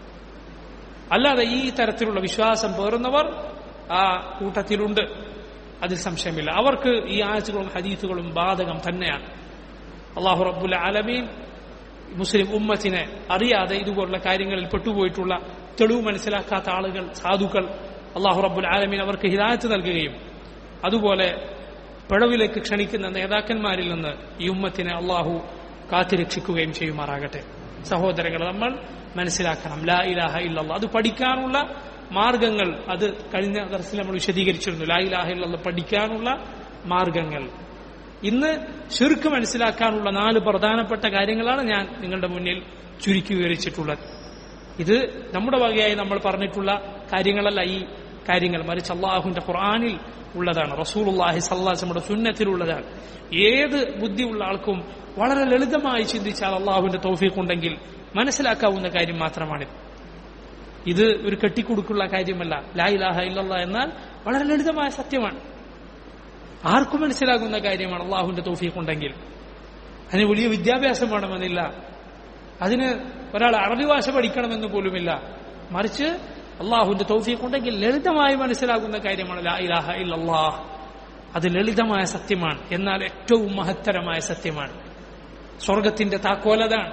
Speaker 1: അല്ലാതെ ഈ തരത്തിലുള്ള വിശ്വാസം പേറുന്നവർ ആ കൂട്ടത്തിലുണ്ട് അതിൽ സംശയമില്ല അവർക്ക് ഈ ആഴ്ചകളും ഹദീസുകളും ബാധകം തന്നെയാണ് അള്ളാഹു റബ്ബുൽ ആലമീൻ മുസ്ലിം ഉമ്മത്തിനെ അറിയാതെ ഇതുപോലുള്ള കാര്യങ്ങളിൽ പെട്ടുപോയിട്ടുള്ള തെളിവ് മനസ്സിലാക്കാത്ത ആളുകൾ സാധുക്കൾ അള്ളാഹു റബ്ബുൽ ആലമീൻ അവർക്ക് ഹിദായത്ത് നൽകുകയും അതുപോലെ പിഴവിലേക്ക് ക്ഷണിക്കുന്ന നേതാക്കന്മാരിൽ നിന്ന് ഈ ഉമ്മത്തിനെ അള്ളാഹു കാത്തിരക്ഷിക്കുകയും ചെയ്യുമാറാകട്ടെ സഹോദരങ്ങൾ നമ്മൾ മനസ്സിലാക്കണം ലാ ഇലാഹ ഇല്ലല്ലാ അത് പഠിക്കാനുള്ള മാർഗങ്ങൾ അത് കഴിഞ്ഞ ദർശനം നമ്മൾ വിശദീകരിച്ചിരുന്നു ലാ ഇലാഹ ഇല്ലല്ലാ പഠിക്കാനുള്ള മാർഗങ്ങൾ ഇന്ന് ചുരുക്ക് മനസ്സിലാക്കാനുള്ള നാല് പ്രധാനപ്പെട്ട കാര്യങ്ങളാണ് ഞാൻ നിങ്ങളുടെ മുന്നിൽ ചുരുക്കി വിവരിച്ചിട്ടുള്ളത് ഇത് നമ്മുടെ വകയായി നമ്മൾ പറഞ്ഞിട്ടുള്ള കാര്യങ്ങളല്ല ഈ കാര്യങ്ങൾ മറിച്ച് അള്ളാഹുവിന്റെ ഖുർആാനിൽ ഉള്ളതാണ് റസൂലുള്ളാഹി സല്ലാസ് നമ്മുടെ സുന്നത്തിലുള്ളതാണ് ഏത് ബുദ്ധിയുള്ള ആൾക്കും വളരെ ലളിതമായി ചിന്തിച്ചാൽ അള്ളാഹുവിന്റെ തൗഫീഖ് ഉണ്ടെങ്കിൽ മനസ്സിലാക്കാവുന്ന കാര്യം മാത്രമാണിത് ഇത് ഒരു കെട്ടിക്കൊടുക്കുള്ള കാര്യമല്ല ലാ ഇലാഹ ഇല്ലല്ലാ എന്നാൽ വളരെ ലളിതമായ സത്യമാണ് ആർക്കും മനസ്സിലാകുന്ന കാര്യമാണ് അള്ളാഹുവിന്റെ തൗഫീഖ് ഉണ്ടെങ്കിൽ അതിന് വലിയ വിദ്യാഭ്യാസം വേണമെന്നില്ല അതിന് ഒരാൾ അറബി ഭാഷ പഠിക്കണമെന്ന് പോലുമില്ല മറിച്ച് അള്ളാഹുവിന്റെ തൗഫീഖ് ഉണ്ടെങ്കിൽ ലളിതമായി മനസ്സിലാകുന്ന കാര്യമാണ് ലാ ഇലാഹ ഇല്ലല്ലാഹ് അത് ലളിതമായ സത്യമാണ് എന്നാൽ ഏറ്റവും മഹത്തരമായ സത്യമാണ് സ്വർഗത്തിന്റെ താക്കോലതാണ്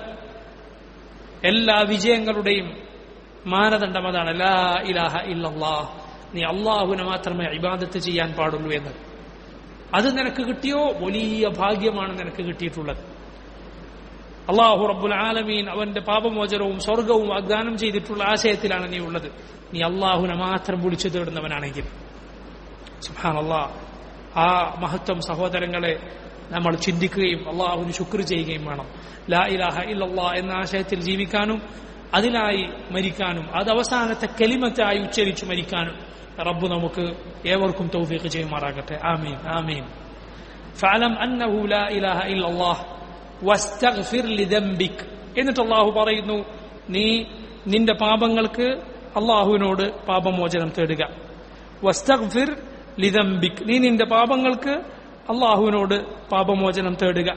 Speaker 1: എല്ലാ വിജയങ്ങളുടെയും മാനദണ്ഡം അതാണ് ലാ ഇലാഹ ഇല്ലല്ലാഹ് നീ അള്ളാഹുവിനെ മാത്രമേ ഇബാദത്ത് ചെയ്യാൻ പാടുള്ളൂ എന്ന് അത് നിനക്ക് കിട്ടിയോ വലിയ ഭാഗ്യമാണ് നിനക്ക് കിട്ടിയിട്ടുള്ളത് അള്ളാഹു റബ്ബുൽ ആലമീൻ അവന്റെ പാപമോചനവും സ്വർഗവും വാഗ്ദാനം ചെയ്തിട്ടുള്ള ആശയത്തിലാണ് നീ ഉള്ളത് നീ അള്ളാഹുവിനെ മാത്രം വിളിച്ചു തേടുന്നവനാണെങ്കിൽ സുഹാൻ അള്ളാഹ് ആ മഹത്വം സഹോദരങ്ങളെ നമ്മൾ ചിന്തിക്കുകയും അള്ളാഹുവിന് ശുക്ർ ചെയ്യുകയും വേണം ലാ ഇലാഹ ഇല്ലല്ലാ എന്ന ആശയത്തിൽ ജീവിക്കാനും അതിനായി മരിക്കാനും അത് അവസാനത്തെ കെലിമത്തായി ഉച്ചരിച്ചു മരിക്കാനും റബ്ബ് നമുക്ക് ഏവർക്കും തൗഫീഖ് ചെയ്യുമാറാകട്ടെ ആമീൻ ആമീൻ ഫഅലം അന്നഹു ലാ ഇലാഹ ഇല്ലല്ലാഹ് വസ്തഗ്ഫിർ ലിദംബിക് എന്നിട്ട് അള്ളാഹു പറയുന്നു നീ നിന്റെ പാപങ്ങൾക്ക് അള്ളാഹുവിനോട് പാപമോചനം തേടുക വസ്തഗ്ഫിർ ലിദംബിക് നീ നിന്റെ പാപങ്ങൾക്ക് അള്ളാഹുവിനോട് പാപമോചനം തേടുക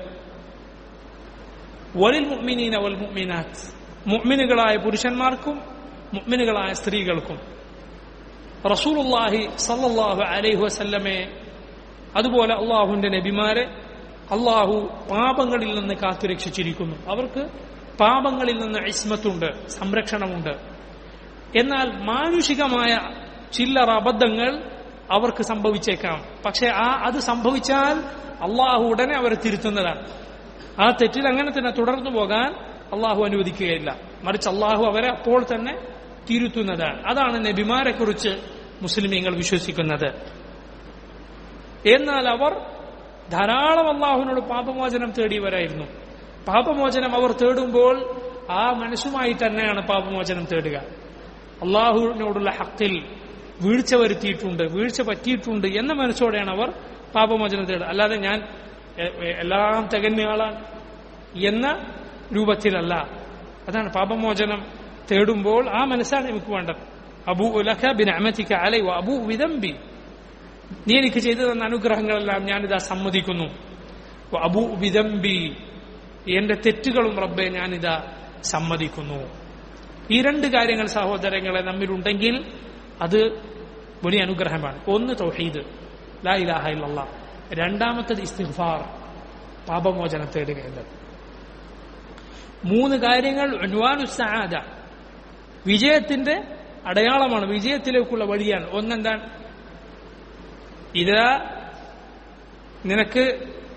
Speaker 1: വലിൽ മുഅ്മിനീന വൽ മുഅ്മിനാത്ത് മുഅ്മിനുകളായ പുരുഷന്മാർക്കും മുഅ്മിനുകളായ സ്ത്രീകൾക്കും റസൂലുള്ളാഹി സല്ലല്ലാഹു അലൈഹി വസല്ലമെ അതുപോലെ അള്ളാഹുവിന്റെ നബിമാരെ അള്ളാഹു പാപങ്ങളിൽ നിന്ന് കാത്തുരക്ഷിച്ചിരിക്കുന്നു അവർക്ക് പാപങ്ങളിൽ നിന്ന് ഇസ്മത്തുണ്ട് സംരക്ഷണമുണ്ട് എന്നാൽ മാനുഷികമായ ചില്ലറ അബദ്ധങ്ങൾ അവർക്ക് സംഭവിച്ചേക്കാം പക്ഷെ ആ അത് സംഭവിച്ചാൽ അള്ളാഹു ഉടനെ അവരെ തിരുത്തുന്നതാണ് ആ തെറ്റിൽ അങ്ങനെ തന്നെ തുടർന്നു പോകാൻ അള്ളാഹു അനുവദിക്കുകയില്ല മറിച്ച് അള്ളാഹു അവരെ അപ്പോൾ തന്നെ തിരുത്തുന്നതാണ് അതാണ് നബിമാരെ കുറിച്ച് മുസ്ലിമീങ്ങൾ വിശ്വസിക്കുന്നത് എന്നാൽ അവർ ധാരാളം അള്ളാഹുവിനോട് പാപമോചനം തേടിയവരായിരുന്നു പാപമോചനം അവർ തേടുമ്പോൾ ആ മനസ്സുമായി തന്നെയാണ് പാപമോചനം തേടുക അള്ളാഹുവിനോടുള്ള ഹക്കിൽ വീഴ്ച വരുത്തിയിട്ടുണ്ട് വീഴ്ച പറ്റിയിട്ടുണ്ട് എന്ന മനസ്സോടെയാണ് അവർ പാപമോചനം തേടുക അല്ലാതെ ഞാൻ എല്ലാം തികഞ്ഞയാളാണ് എന്ന രൂപത്തിലല്ല അതാണ് പാപമോചനം തേടുമ്പോൾ ആ മനസ്സാണ് എനിക്ക് വേണ്ടത് അബു ഉലഖ ബിൻ അമതിക്ക അലൈ അബു വിദംബി നീ എനിക്ക് ചെയ്തു തന്ന അനുഗ്രഹങ്ങളെല്ലാം ഞാനിതാ സമ്മതിക്കുന്നു അബു വിദംബി എന്റെ തെറ്റുകളും റബ്ബെ ഞാനിതാ സമ്മതിക്കുന്നു ഈ രണ്ട് കാര്യങ്ങൾ സഹോദരങ്ങളെ നമ്മിലുണ്ടെങ്കിൽ അത് വലിയ അനുഗ്രഹമാണ് ഒന്ന് തൗഹീദ് ലാ ഇലാഹ ഇല്ലല്ലാ രണ്ടാമത്തത് ഇസ്തിഗ്ഫാർ പാപമോചനം തേടുക എന്നത് മൂന്ന് കാര്യങ്ങൾ ഉൻവാനു സആദ വിജയത്തിന്റെ അടയാളമാണ് വിജയത്തിലേക്കുള്ള വഴിയാണ് ഒന്നെന്താണ് ഇതാ നിനക്ക്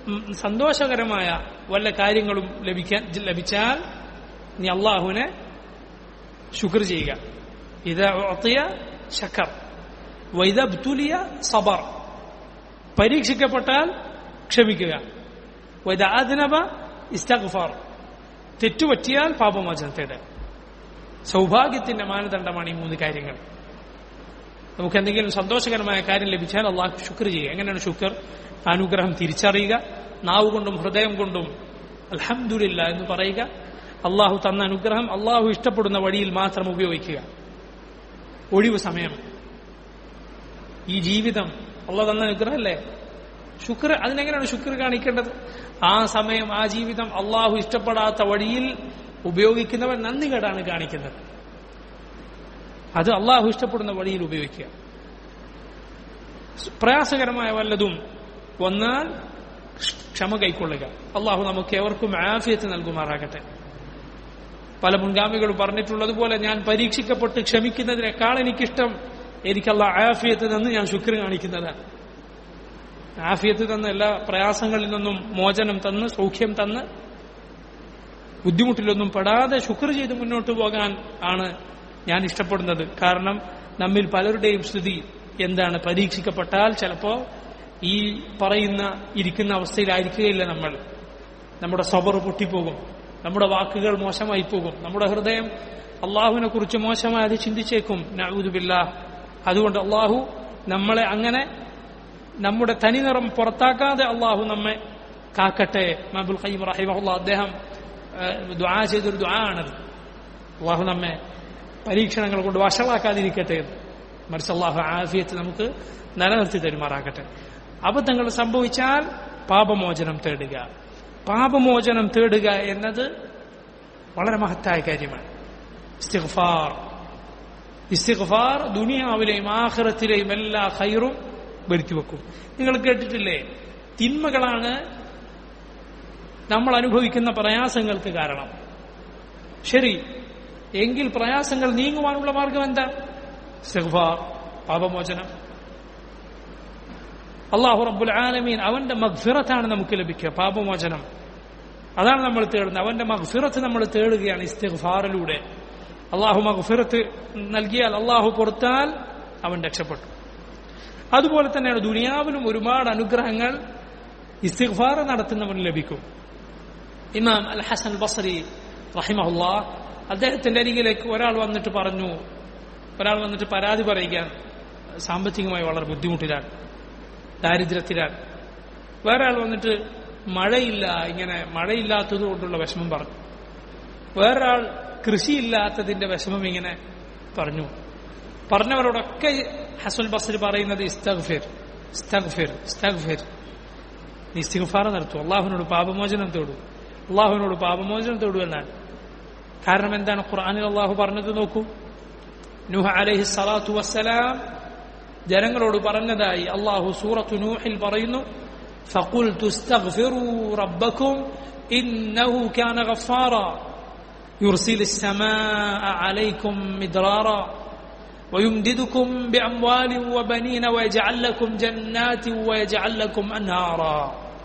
Speaker 1: ഉം, സന്തോഷകരമായ വല്ല കാര്യങ്ങളും ലഭിക്കാൻ ലഭിച്ചാൽ നീ അള്ളാഹുവിനെ ശുക്ർ ചെയ്യുക ഇത് ഉഅത്തിയ ശക്കർ വൈദബ്തുലിയ സബർ പരീക്ഷിക്കപ്പെട്ടാൽ ക്ഷമിക്കുക വൈദാദനബ ഇസ്തഗ്ഫാർ തെറ്റുപറ്റിയാൽ പാപമോചനം തേടുക സൗഭാഗ്യത്തിന്റെ മാനദണ്ഡമാണ് ഈ മൂന്ന് കാര്യങ്ങൾ നമുക്ക് എന്തെങ്കിലും സന്തോഷകരമായ കാര്യം ലഭിച്ചാൽ അള്ളാഹ് ശുക്ർ ചെയ്യുക എങ്ങനെയാണ് ശുക്ർ അനുഗ്രഹം തിരിച്ചറിയുക നാവ് കൊണ്ടും ഹൃദയം കൊണ്ടും അൽഹംദുലില്ല എന്ന് പറയുക അള്ളാഹു തന്ന അനുഗ്രഹം അള്ളാഹു ഇഷ്ടപ്പെടുന്ന വഴിയിൽ മാത്രം ഉപയോഗിക്കുക ഒഴിവ് സമയം ഈ ജീവിതം അള്ളാഹ് തന്ന അനുഗ്രഹമല്ലേ ശുക്ർ അതിനെങ്ങനെയാണ് ശുക്ർ കാണിക്കേണ്ടത് ആ സമയം ആ ജീവിതം അള്ളാഹു ഇഷ്ടപ്പെടാത്ത വഴിയിൽ ഉപയോഗിക്കുന്നവൻ നന്ദികേടാണ് കാണിക്കുന്നത് അത് അള്ളാഹു ഇഷ്ടപ്പെടുന്ന വഴിയിൽ ഉപയോഗിക്കുക പ്രയാസകരമായ വല്ലതും വന്നാൽ ക്ഷമ കൈക്കൊള്ളുക അള്ളാഹു നമുക്ക് എവർക്കും ആഫിയത്ത് നൽകുമാറാകട്ടെ പല മുൻഗാമികളും പറഞ്ഞിട്ടുള്ളതുപോലെ ഞാൻ പരീക്ഷിക്കപ്പെട്ട് ക്ഷമിക്കുന്നതിനേക്കാൾ എനിക്കിഷ്ടം എനിക്കല്ല ആഫിയത്ത് തന്ന് ഞാൻ ശുക്ർ കാണിക്കുന്നതാണ് ആഫിയത്ത് തന്ന എല്ലാ പ്രയാസങ്ങളിൽ നിന്നും മോചനം തന്ന് സൗഖ്യം തന്ന് ബുദ്ധിമുട്ടിലൊന്നും പെടാതെ ശുക്ർ ചെയ്ത് മുന്നോട്ട് പോകാൻ ആണ് ഞാൻ ഇഷ്ടപ്പെടുന്നത് കാരണം നമ്മിൽ പലരുടെയും സ്ഥിതി എന്താണ് പരീക്ഷിക്കപ്പെട്ടാൽ ചിലപ്പോ ഈ പറയുന്ന ഇരിക്കുന്ന അവസ്ഥയിലായിരിക്കുകയില്ല നമ്മൾ നമ്മുടെ സബർ പൊട്ടിപ്പോകും നമ്മുടെ വാക്കുകൾ മോശമായി പോകും നമ്മുടെ ഹൃദയം അള്ളാഹുവിനെ കുറിച്ച് മോശമായി അത് ചിന്തിച്ചേക്കും നഊദുബില്ല അതുകൊണ്ട് അള്ളാഹു നമ്മളെ അങ്ങനെ നമ്മുടെ തനിനിറം പുറത്താക്കാതെ അള്ളാഹു നമ്മെ കാക്കട്ടെ മബുൽ ഖയ്യം റഹിമഹുല്ല അദ്ദേഹം ദുആ ചെയ്തൊരു ദുആ ആണത് അള്ളാഹു നമ്മെ പരീക്ഷണങ്ങൾ കൊണ്ട് വഷളാക്കാതിരിക്കട്ടെ എന്ന് മറിച്ച് അള്ളാഹു ആഫിയത്ത് നമുക്ക് നിലനിർത്തി തരുമാറാക്കട്ടെ അബദ്ധങ്ങൾ സംഭവിച്ചാൽ പാപമോചനം തേടുക പാപമോചനം തേടുക എന്നത് വളരെ മഹത്തായ കാര്യമാണ് ഇസ്തിഗ്ഫാർ ഇസ്തിഗ്ഫാർ ദുനിയാവിലെയും ആഖിറത്തിലെയും എല്ലാ ഖൈറും വരുത്തിവെക്കും നിങ്ങൾ കേട്ടിട്ടില്ലേ തിന്മകളാണ് നമ്മൾ അനുഭവിക്കുന്ന പ്രയാസങ്ങൾക്ക് കാരണം ശരി എങ്കിൽ പ്രയാസങ്ങൾ നീങ്ങുവാനുള്ള മാർഗം എന്താ ഇസ്തിഗ്ഫാർ പാപമോചനം അള്ളാഹു റബ്ബുൽ ആലമീൻ അവന്റെ മഗ്ഫിറത്താണ് നമുക്ക് ലഭിക്കുക പാപമോചനം അതാണ് നമ്മൾ തേടുന്നത് അവന്റെ മഗ്ഫിറത്ത് നമ്മൾ തേടുകയാണ് ഇസ്തിഗ്ഫാറിലൂടെ അള്ളാഹു മഗ്ഫിറത്ത് നൽകിയാൽ അള്ളാഹു കൊടുത്താൽ അവൻ രക്ഷപ്പെട്ടു അതുപോലെ തന്നെയാണ് ദുനിയാവിലും ഒരുപാട് അനുഗ്രഹങ്ങൾ ഇസ്തിഗ്ഫാർ നടത്തുന്നവന് ലഭിക്കും ഇമാം അൽ ഹസൻ ബസരി റഹിമഹുല്ലാ അദ്ദേഹത്തിന്റെ അരികിലേക്ക് ഒരാൾ വന്നിട്ട് പറഞ്ഞു ഒരാൾ വന്നിട്ട് പരാതി പറയുകയാണ് സാമ്പത്തികമായി വളരെ ബുദ്ധിമുട്ടിലാണ് ദാരിദ്ര്യത്തിലാണ് വേറെ ആൾ വന്നിട്ട് മഴയില്ല ഇങ്ങനെ മഴയില്ലാത്തത് കൊണ്ടുള്ള വിഷമം പറഞ്ഞു വേറൊരാൾ കൃഷിയില്ലാത്തതിന്റെ വിഷമം ഇങ്ങനെ പറഞ്ഞു പറഞ്ഞവരോടൊക്കെ ഹസുൽ ബസർ പറയുന്നത് ഇസ്തഗ്ഫിർ ഇസ്തഗ്ഫിർ ഇസ്തഗ്ഫിർ നീ ഇസ്തിഗ്ഫാർ നടത്തു അള്ളാഹുവിനോട് പാപമോചനം തേടൂ അള്ളാഹുവിനോട് പാപമോചനം തേടൂ എന്നാണ് കാരണം എന്താണ് ഖുർആാനിൽ അള്ളാഹു പറഞ്ഞത് നോക്കൂ നൂഹ അലൈഹി സ്വലാത്തു വസ്സലാം ജനങ്ങളോട് പറഞ്ഞതായി അള്ളാഹു സൂറത്തു നൂഹിൽ പറയുന്നു فقلت استغفروا ربكم إنه كان غفارا يرسل السماء عليكم مدرارا ويمددكم بأموال وبنين ويجعل لكم جنات ويجعل لكم أنهارا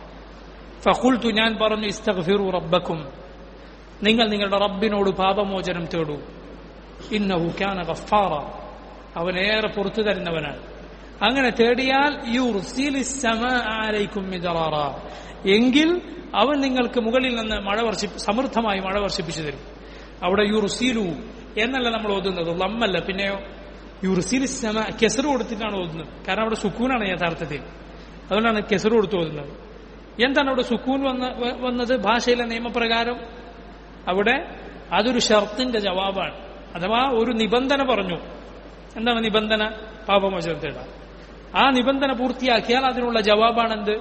Speaker 1: فقلت ഞാൻ പറഞ്ഞു استغفروا ربكم നിങ്ങൾ നിങ്ങളുടെ റബ്ബിനോട് പാപമോചനം തേടൂ ഇന്നഹു കാന ഗഫാറ അവൻ ഏറെ പുറത്തു തരുന്നവനാണ് അങ്ങനെ തേടിയാൽ യുർസിലിക്കും എങ്കിൽ അവൻ നിങ്ങൾക്ക് മുകളിൽ നിന്ന് മഴ വർഷി സമൃദ്ധമായി മഴ വർഷിപ്പിച്ചു തരും അവിടെ യുർസീലു എന്നല്ല നമ്മൾ ഓതുന്നത് ലമ്മല്ല പിന്നെയോ യുർസിലിസമ കെസർ കൊടുത്തിട്ടാണ് ഓതുന്നത് കാരണം അവിടെ സുക്കൂനാണ് യഥാർത്ഥത്തിൽ അതുകൊണ്ടാണ് കെസർ കൊടുത്ത് ഓതുന്നത് എന്താണ് അവിടെ സുക്കൂൻ വന്ന വന്നത് ഭാഷയിലെ നിയമപ്രകാരം അവിടെ അതൊരു ഷർത്തിന്റെ ജവാബാണ് അഥവാ ഒരു നിബന്ധന പറഞ്ഞു എന്താണ് നിബന്ധന പാപമോചനം തേടാൻ ആ നിബന്ധന പൂർത്തിയാക്കിയാൽ അതിനുള്ള ജവാബാണെന്ത്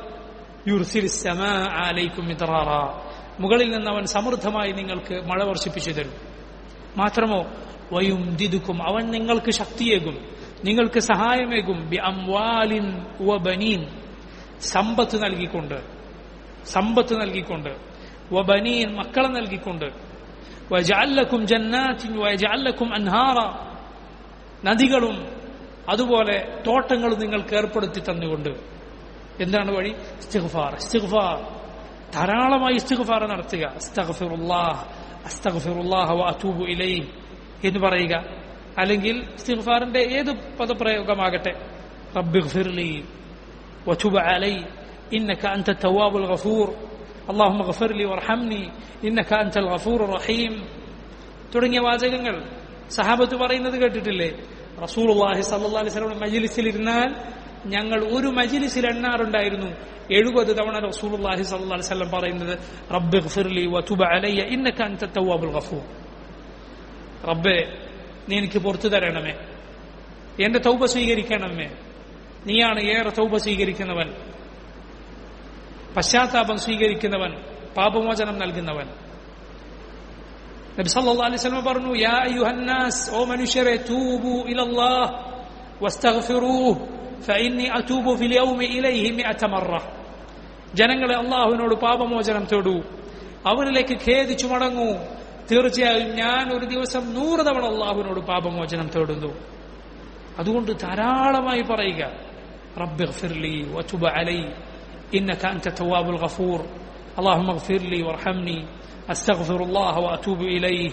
Speaker 1: യുർസിലിക്കും മുകളിൽ നിന്ന് അവൻ സമൃദ്ധമായി നിങ്ങൾക്ക് മഴ വർഷിപ്പിച്ചു തരും മാത്രമോ വയും ദിദുക്കും അവൻ നിങ്ങൾക്ക് ശക്തിയേകും നിങ്ങൾക്ക് സഹായമേകും ബി അംവാലിൻ വബനീൻ സമ്പത്ത് നൽകിക്കൊണ്ട് സമ്പത്ത് നൽകിക്കൊണ്ട് വബനീൻ മക്കളെ നൽകിക്കൊണ്ട് വജഅല്ലക്കും ജന്നാത്തിൻ വജഅല്ലക്കും അൻഹാറ നദികളും അതുപോലെ തോട്ടങ്ങളും നിങ്ങൾക്ക് ഏർപ്പെടുത്തി തന്നുകൊണ്ട് എന്താണ് വഴി ഇസ്തിഗ്ഫാർ ഇസ്തിഗ്ഫാർ ധാരാളമായി ഇസ്തിഗ്ഫാർ നടത്തുക അസ്തഗ്ഫിറുല്ലാഹ് അസ്തഗ്ഫിറുല്ലാഹ് വ അതൂബു ഇലൈഹി എന്ന് പറയുക അല്ലെങ്കിൽ ഇസ്തിഗ്ഫാറിന്റെ ഏത് പദപ്രയോഗമാകട്ടെ റബ്ബിഗ്ഫിർലി وتب علي إنك أنت التواب الغفور اللهم اغفر لي وارحمني إنك أنت الغفور الرحيم തുടങ്ങിയ വാചകങ്ങൾ സഹാബത്ത് പറയുന്നത് കേട്ടിട്ടില്ലേ റസൂലുള്ളാഹി സല്ലല്ലാഹു അലൈഹി വസല്ലം മജ്ലിസിൽ ഇരുന്നാൽ ഞങ്ങൾ ഒരു മജ്ലിസിൽ എണ്ണാറുണ്ടായിരുന്നു എഴുപത് തവണ റസൂലുള്ളാഹി സല്ലല്ലാഹു അലൈഹി വസല്ലം പറയുന്നത് റബ്ബിഗ്ഫിർലി വതുബ് അലയ്യ ഇന്നക അൻത തവ്വാബുൽ ഗഫൂർ റബ്ബേ നീ എനിക്ക് പുറത്തു തരണമേ എന്റെ തൗബ സ്വീകരിക്കണമേ നീയാണ് ഏറെ തൗബ സ്വീകരിക്കുന്നവൻ പശ്ചാത്താപം സ്വീകരിക്കുന്നവൻ പാപമോചനം നൽകുന്നവൻ നബി സല്ലല്ലാഹു അലൈഹി വസല്ലം പറഞ്ഞു യാ അയ്യുഹന്നാസ് ഓ മനുഷ്യരെ തൂബു ഇലല്ലാഹ് വസ്തഗ്ഫിറൂഹ് ഫഇന്നി അതൂബു ഫിൽ യൗമി ഇലൈഹി മിഅത മറ ജനങ്ങളെ അള്ളാഹുവിനോട് പാപമോചനം തേടൂ അവനിലേക്ക് ഖേദിച്ചു മടങ്ങൂ തീർച്ചയായും ഞാൻ ഒരു ദിവസം നൂറ് തവണ അള്ളാഹുവിനോട് പാപമോചനം തേടുന്നു അതുകൊണ്ട് ധാരാളമായി പറയുക റബ്ബി ഗഫിർലി വതുബ അലൈ ഇന്നക അൻത തവ്വാബുൽ ഗഫൂർ اللهم اغفر لي وارحمني استغفر الله واتوب اليه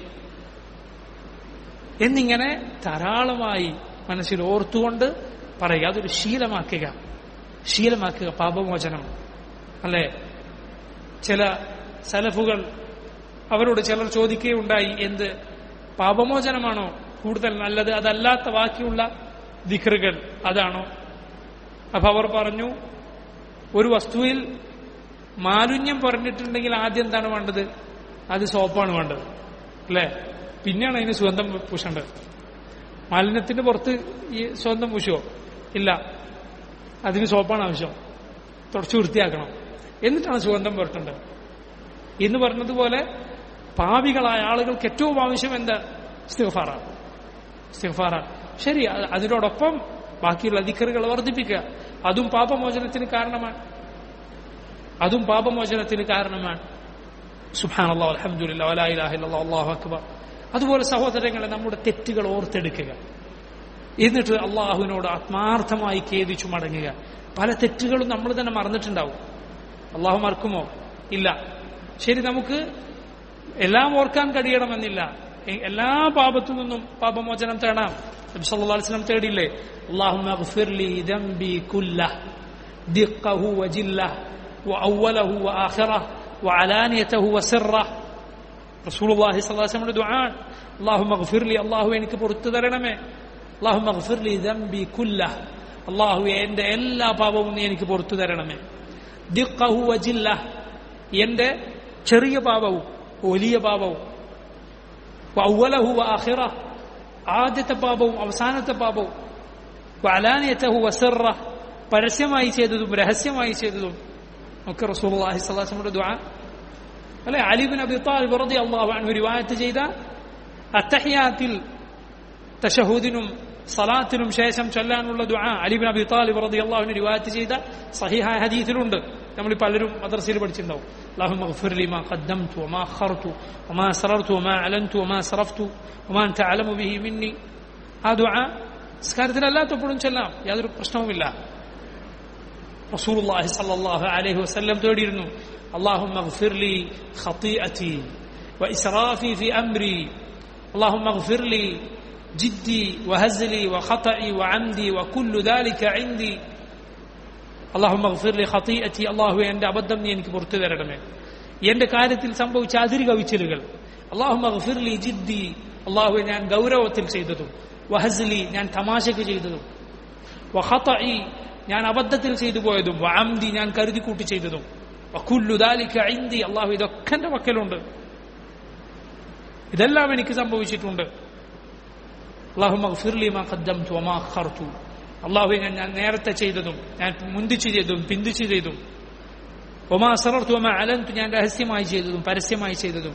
Speaker 1: എന്നിങ്ങനെ ധാരാളമായി മനസ്സിൽ ഓർത്തുകൊണ്ട് പറയുക അതൊരു ശീലമാക്കുക ശീലമാക്കുക പാപമോചനം അല്ലേ ചില സലഫുകൾ അവരോട് ചിലർ ചോദിക്കുകയുണ്ടായി എന്ത് പാപമോചനമാണോ കൂടുതൽ നല്ലത് അതല്ലാത്ത ബാക്കിയുള്ള ദിക്റുകൾ അതാണോ അപ്പൊ അവർ പറഞ്ഞു ഒരു വസ്തുവിൽ മാലിന്യം പറഞ്ഞിട്ടുണ്ടെങ്കിൽ ആദ്യം എന്താണ് വേണ്ടത് അത് സോപ്പാണ് വേണ്ടത് അല്ലേ പിന്നെയാണ് അതിന് സുഗന്ധം പൂശേണ്ടത് മാലിന്യത്തിന്റെ പുറത്ത് ഈ സുഗന്ധം പൂശുവോ ഇല്ല അതിന് സോപ്പാണ് ആവശ്യം തുടച്ചു വൃത്തിയാക്കണം എന്നിട്ടാണ് സുഗന്ധം പുരട്ടേണ്ടത് എന്ന് പറഞ്ഞതുപോലെ പാവികളായ ആളുകൾക്ക് ഏറ്റവും ആവശ്യം എന്താ ഇസ്തിഗ്ഫാറാണ് ഇസ്തിഗ്ഫാറാണ് ശരി അത് അതിനോടൊപ്പം ബാക്കിയുള്ള അധികറുകൾ വർദ്ധിപ്പിക്കുക അതും പാപമോചനത്തിന് കാരണമാണ് അതും പാപമോചനത്തിന് കാരണമാണ് സുഹാൻ അള്ളാഹ് അലഹമുല്ല അലാഹില്ലാ അള്ളാഹു അക്ബർ അതുപോലെ സഹോദരങ്ങളെ നമ്മുടെ തെറ്റുകൾ ഓർത്തെടുക്കുക എന്നിട്ട് അള്ളാഹുവിനോട് ആത്മാർത്ഥമായി ഖേദിച്ചു മടങ്ങുക പല തെറ്റുകളും നമ്മൾ തന്നെ മറന്നിട്ടുണ്ടാവും അള്ളാഹു മറക്കുമോ ഇല്ല ശരി നമുക്ക് എല്ലാം ഓർക്കാൻ കഴിയണമെന്നില്ല എ- എല്ലാ പാപത്തു നിന്നും പാപമോചനം തേടാം നബി സല്ലല്ലാഹു അലൈഹി വസല്ലം തേടിയില്ലേ അല്ലാഹുമ്മ അഗ്ഫിർ ലി ദംബി കുല്ലഹ് ദിഖഹു വജില്ലഹ് വഅവ്വലഹു വആഖിറഹ് വഅലാനിയതഹു വസിറഹ് റസൂലുള്ളാഹി സ്വല്ലല്ലാഹു അലൈഹി വസല്ലം ദുആ അല്ലാഹുമ്മ അഗ്ഫിർ ലി അല്ലാഹു എനിക്ക് പുറത്തു തരണമേ അല്ലാഹുമ്മ അഗ്ഫിർ ലി ദംബി കുല്ലഹ് അല്ലാഹു എന്റെ എല്ലാ പാപവും നീ എനിക്ക് പുറത്തു തരണമേ ദിഖഹു വജില്ലഹ് എന്റെ ചെറിയ പാപവും വലിയ പാപവും വഅവ്വലഹു വആഖിറ ആദ്യത്തെ പാപവും അവസാനത്തെ പാപവും വഅലാനിയതഹു വസിറ പരസ്യമായി ചെയ്തതും രഹസ്യമായി ചെയ്തതും ഒക്കെ റസൂലുള്ളാഹി സ്വല്ലല്ലാഹു അലൈഹി വസല്ലമയുടെ ദുആ അല്ലെ അലി ബിൻ അബി താലിബ് റളിയല്ലാഹു അൻഹു റിവായത്ത് ചെയ്ത അത്തഹിയാത്തിൽ തശഹൂദിനും സലാത്തിനും ശേഷം ചൊല്ലാനുള്ള ദുആ അലി ബിൻ അബി താലിബ് റളിയല്ലാഹു അൻഹു റിവായത്ത് ചെയ്ത സഹിഹായ ഹദീസിലുണ്ട് നമ്മൾ പലരും മദ്രസയിൽ പഠിച്ചിട്ടുണ്ടാവും اللهم اغفر لي ما قدمت وما أخرت وما أسررت وما أعلنت وما أسرفت وما أنت أعلم به مني ആ ദുആ നിസ്കാരത്തിലല്ലാത്തപ്പോഴും ചെല്ലാം യാതൊരു പ്രശ്നവുമില്ല റസൂലുള്ളാഹി സ്വല്ലല്ലാഹു അലൈഹി വസല്ലം തേടിയിരുന്നു اللهم اغفر لي خطيئتي وإسرافي في أمري اللهم اغفر لي جدي وهزلي وخطئي وعمدي وكل ذلك عندي اللهم اغفر لي خطيئتي അള്ളാഹു എന്റെ അബദ്ധം നീ എനിക്ക് പുറത്തു തരണമേ എന്റെ കാര്യത്തിൽ സംഭവിച്ച അതിരി കവിച്ചിലുകൾ അള്ളാഹു മഗ്ഫിർ ലി ജിദ്ദി അള്ളാഹു ഞാൻ ഗൗരവത്തിൽ ചെയ്തതും വഹസ്ലി ഞാൻ തമാശക്ക് ചെയ്തതും വഹത്തഇ ഞാൻ അബദ്ധത്തിൽ ചെയ്തു പോയതും വഅംദി ഞാൻ കരുതി കൂട്ടി ചെയ്തതും വകുല്ലു ദാലിക ഇൻദി അള്ളാഹു ഇതൊക്കെ എന്റെ പക്കലുണ്ട് ഇതെല്ലാം എനിക്ക് സംഭവിച്ചിട്ടുണ്ട് അള്ളാഹു മഗ്ഫിർ ലി മാ ഖദ്ദംതു വമാ അഖർതു അള്ളാഹു ഞാൻ ഞാൻ നേരത്തെ ചെയ്തതും ഞാൻ മുന്തിച്ചു ചെയ്തതും പിന്തിച്ചു ചെയ്തും ഒമാ അസറർത്തു ഒമാ അലന്തു ഞാൻ രഹസ്യമായി ചെയ്തതും പരസ്യമായി ചെയ്തതും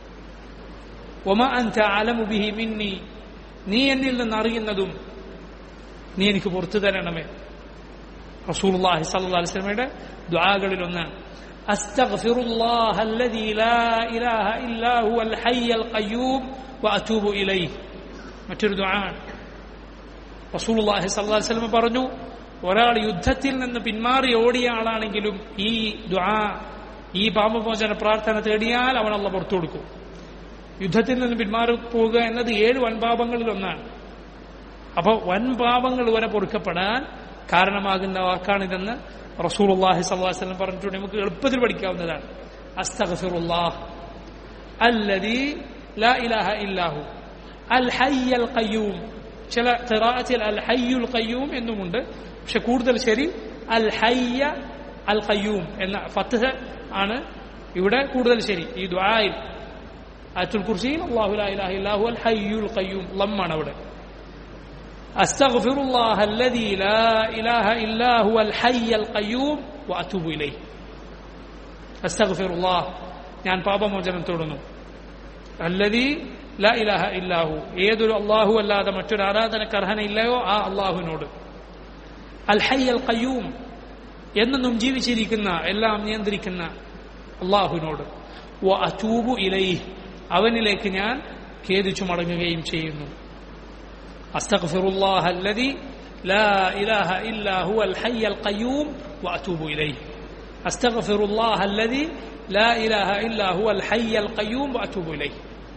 Speaker 1: ഒമാ അൻത അലമു ബിഹി മിന്നി നീ എന്നിൽ നിന്ന് അറിയുന്നതും നീ എനിക്ക് പുറത്തു തരണമേ റസൂലുള്ളാഹി സ്വല്ലല്ലാഹു അലൈഹി വസല്ലമയുടെ ദുആകളിൽ ഒന്നാണ് أستغفر الله الذي لا إله إلا هو الحي القيوم وأتوب إليه മറ്റൊരു ദുആ റസൂലുള്ളാഹി സ്വല്ലല്ലാഹു അലൈഹി വസല്ലം പറഞ്ഞു ഒരാൾ യുദ്ധത്തിൽ നിന്ന് പിന്മാറി ഓടിയ ആളാണെങ്കിലും ഈ ദ്വാ ഈ പാപമോചന പ്രാർത്ഥന തേടിയാൽ അവൻ അള്ള പുറത്തു കൊടുക്കും യുദ്ധത്തിൽ നിന്ന് പിന്മാറി പോവുക എന്നത് ഏഴ് വൻപാപങ്ങളിൽ ഒന്നാണ് അപ്പോൾ വൻപാപങ്ങൾ വരെ പൊറുക്കപ്പെടാൻ കാരണമാകുന്ന വാക്കാണിതെന്ന് റസൂൽ അള്ളാഹി സല്ലാസ്ലം പറഞ്ഞിട്ടുണ്ട് നമുക്ക് എളുപ്പത്തിൽ പഠിക്കാവുന്നതാണ് അസ്തഗഫിറുല്ലാഹ് അല്ലദീ ലാ ഇലാഹ ഇല്ലാഹു അൽ ഹയ്യൽ ഖയ്യൂം ചില ഖിറാഅത്തിൽ അൽ ഹയ്യുൽ ഖയ്യൂം എന്നുമുണ്ട് പക്ഷെ കൂടുതൽ ശരി അൽ ഹയ്യ അൽ ഖയ്യൂം എന്ന ഫത്ഹ ആണ് ഇവിടെ കൂടുതൽ ശരി ഈ ദുആയിൽ ആയത്തുൽ കുർസിയിൽ അല്ലാഹു ലാ ഇലാഹ ഇല്ലാഹു അൽ ഹയ്യുൽ ഖയ്യൂം ലമ്മാണ് അവിടെ أستغفر الله الذي لا إله إلا هو الحي القيوم وأتوب إليه أستغفر الله ഞാൻ പാപമോചനം തേടുന്നു അല്ലതി ലാ ഇലാഹ ഇല്ലാഹു ഏതൊരു അള്ളാഹു അല്ലാതെ മറ്റൊരു ആരാധനക്ക് അർഹനയില്ലയോ ആ അള്ളാഹുവിനോട് അൽ ഹൈ അൽ ഖയ്യൂം എന്നെന്നും ജീവിച്ചിരിക്കുന്ന എല്ലാം നിയന്ത്രിക്കുന്ന അള്ളാഹുവിനോട് വ അതൂബു ഇലൈഹ് അവനിലേക്ക് ഞാൻ ഖേദിച്ചു മടങ്ങുകയും ചെയ്യുന്നു أستغفر الله الذي لا إله إلا هو الحي القيوم وأتوب إليه أستغفر الله الذي لا إله إلا هو الحي القيوم وأتوب إليه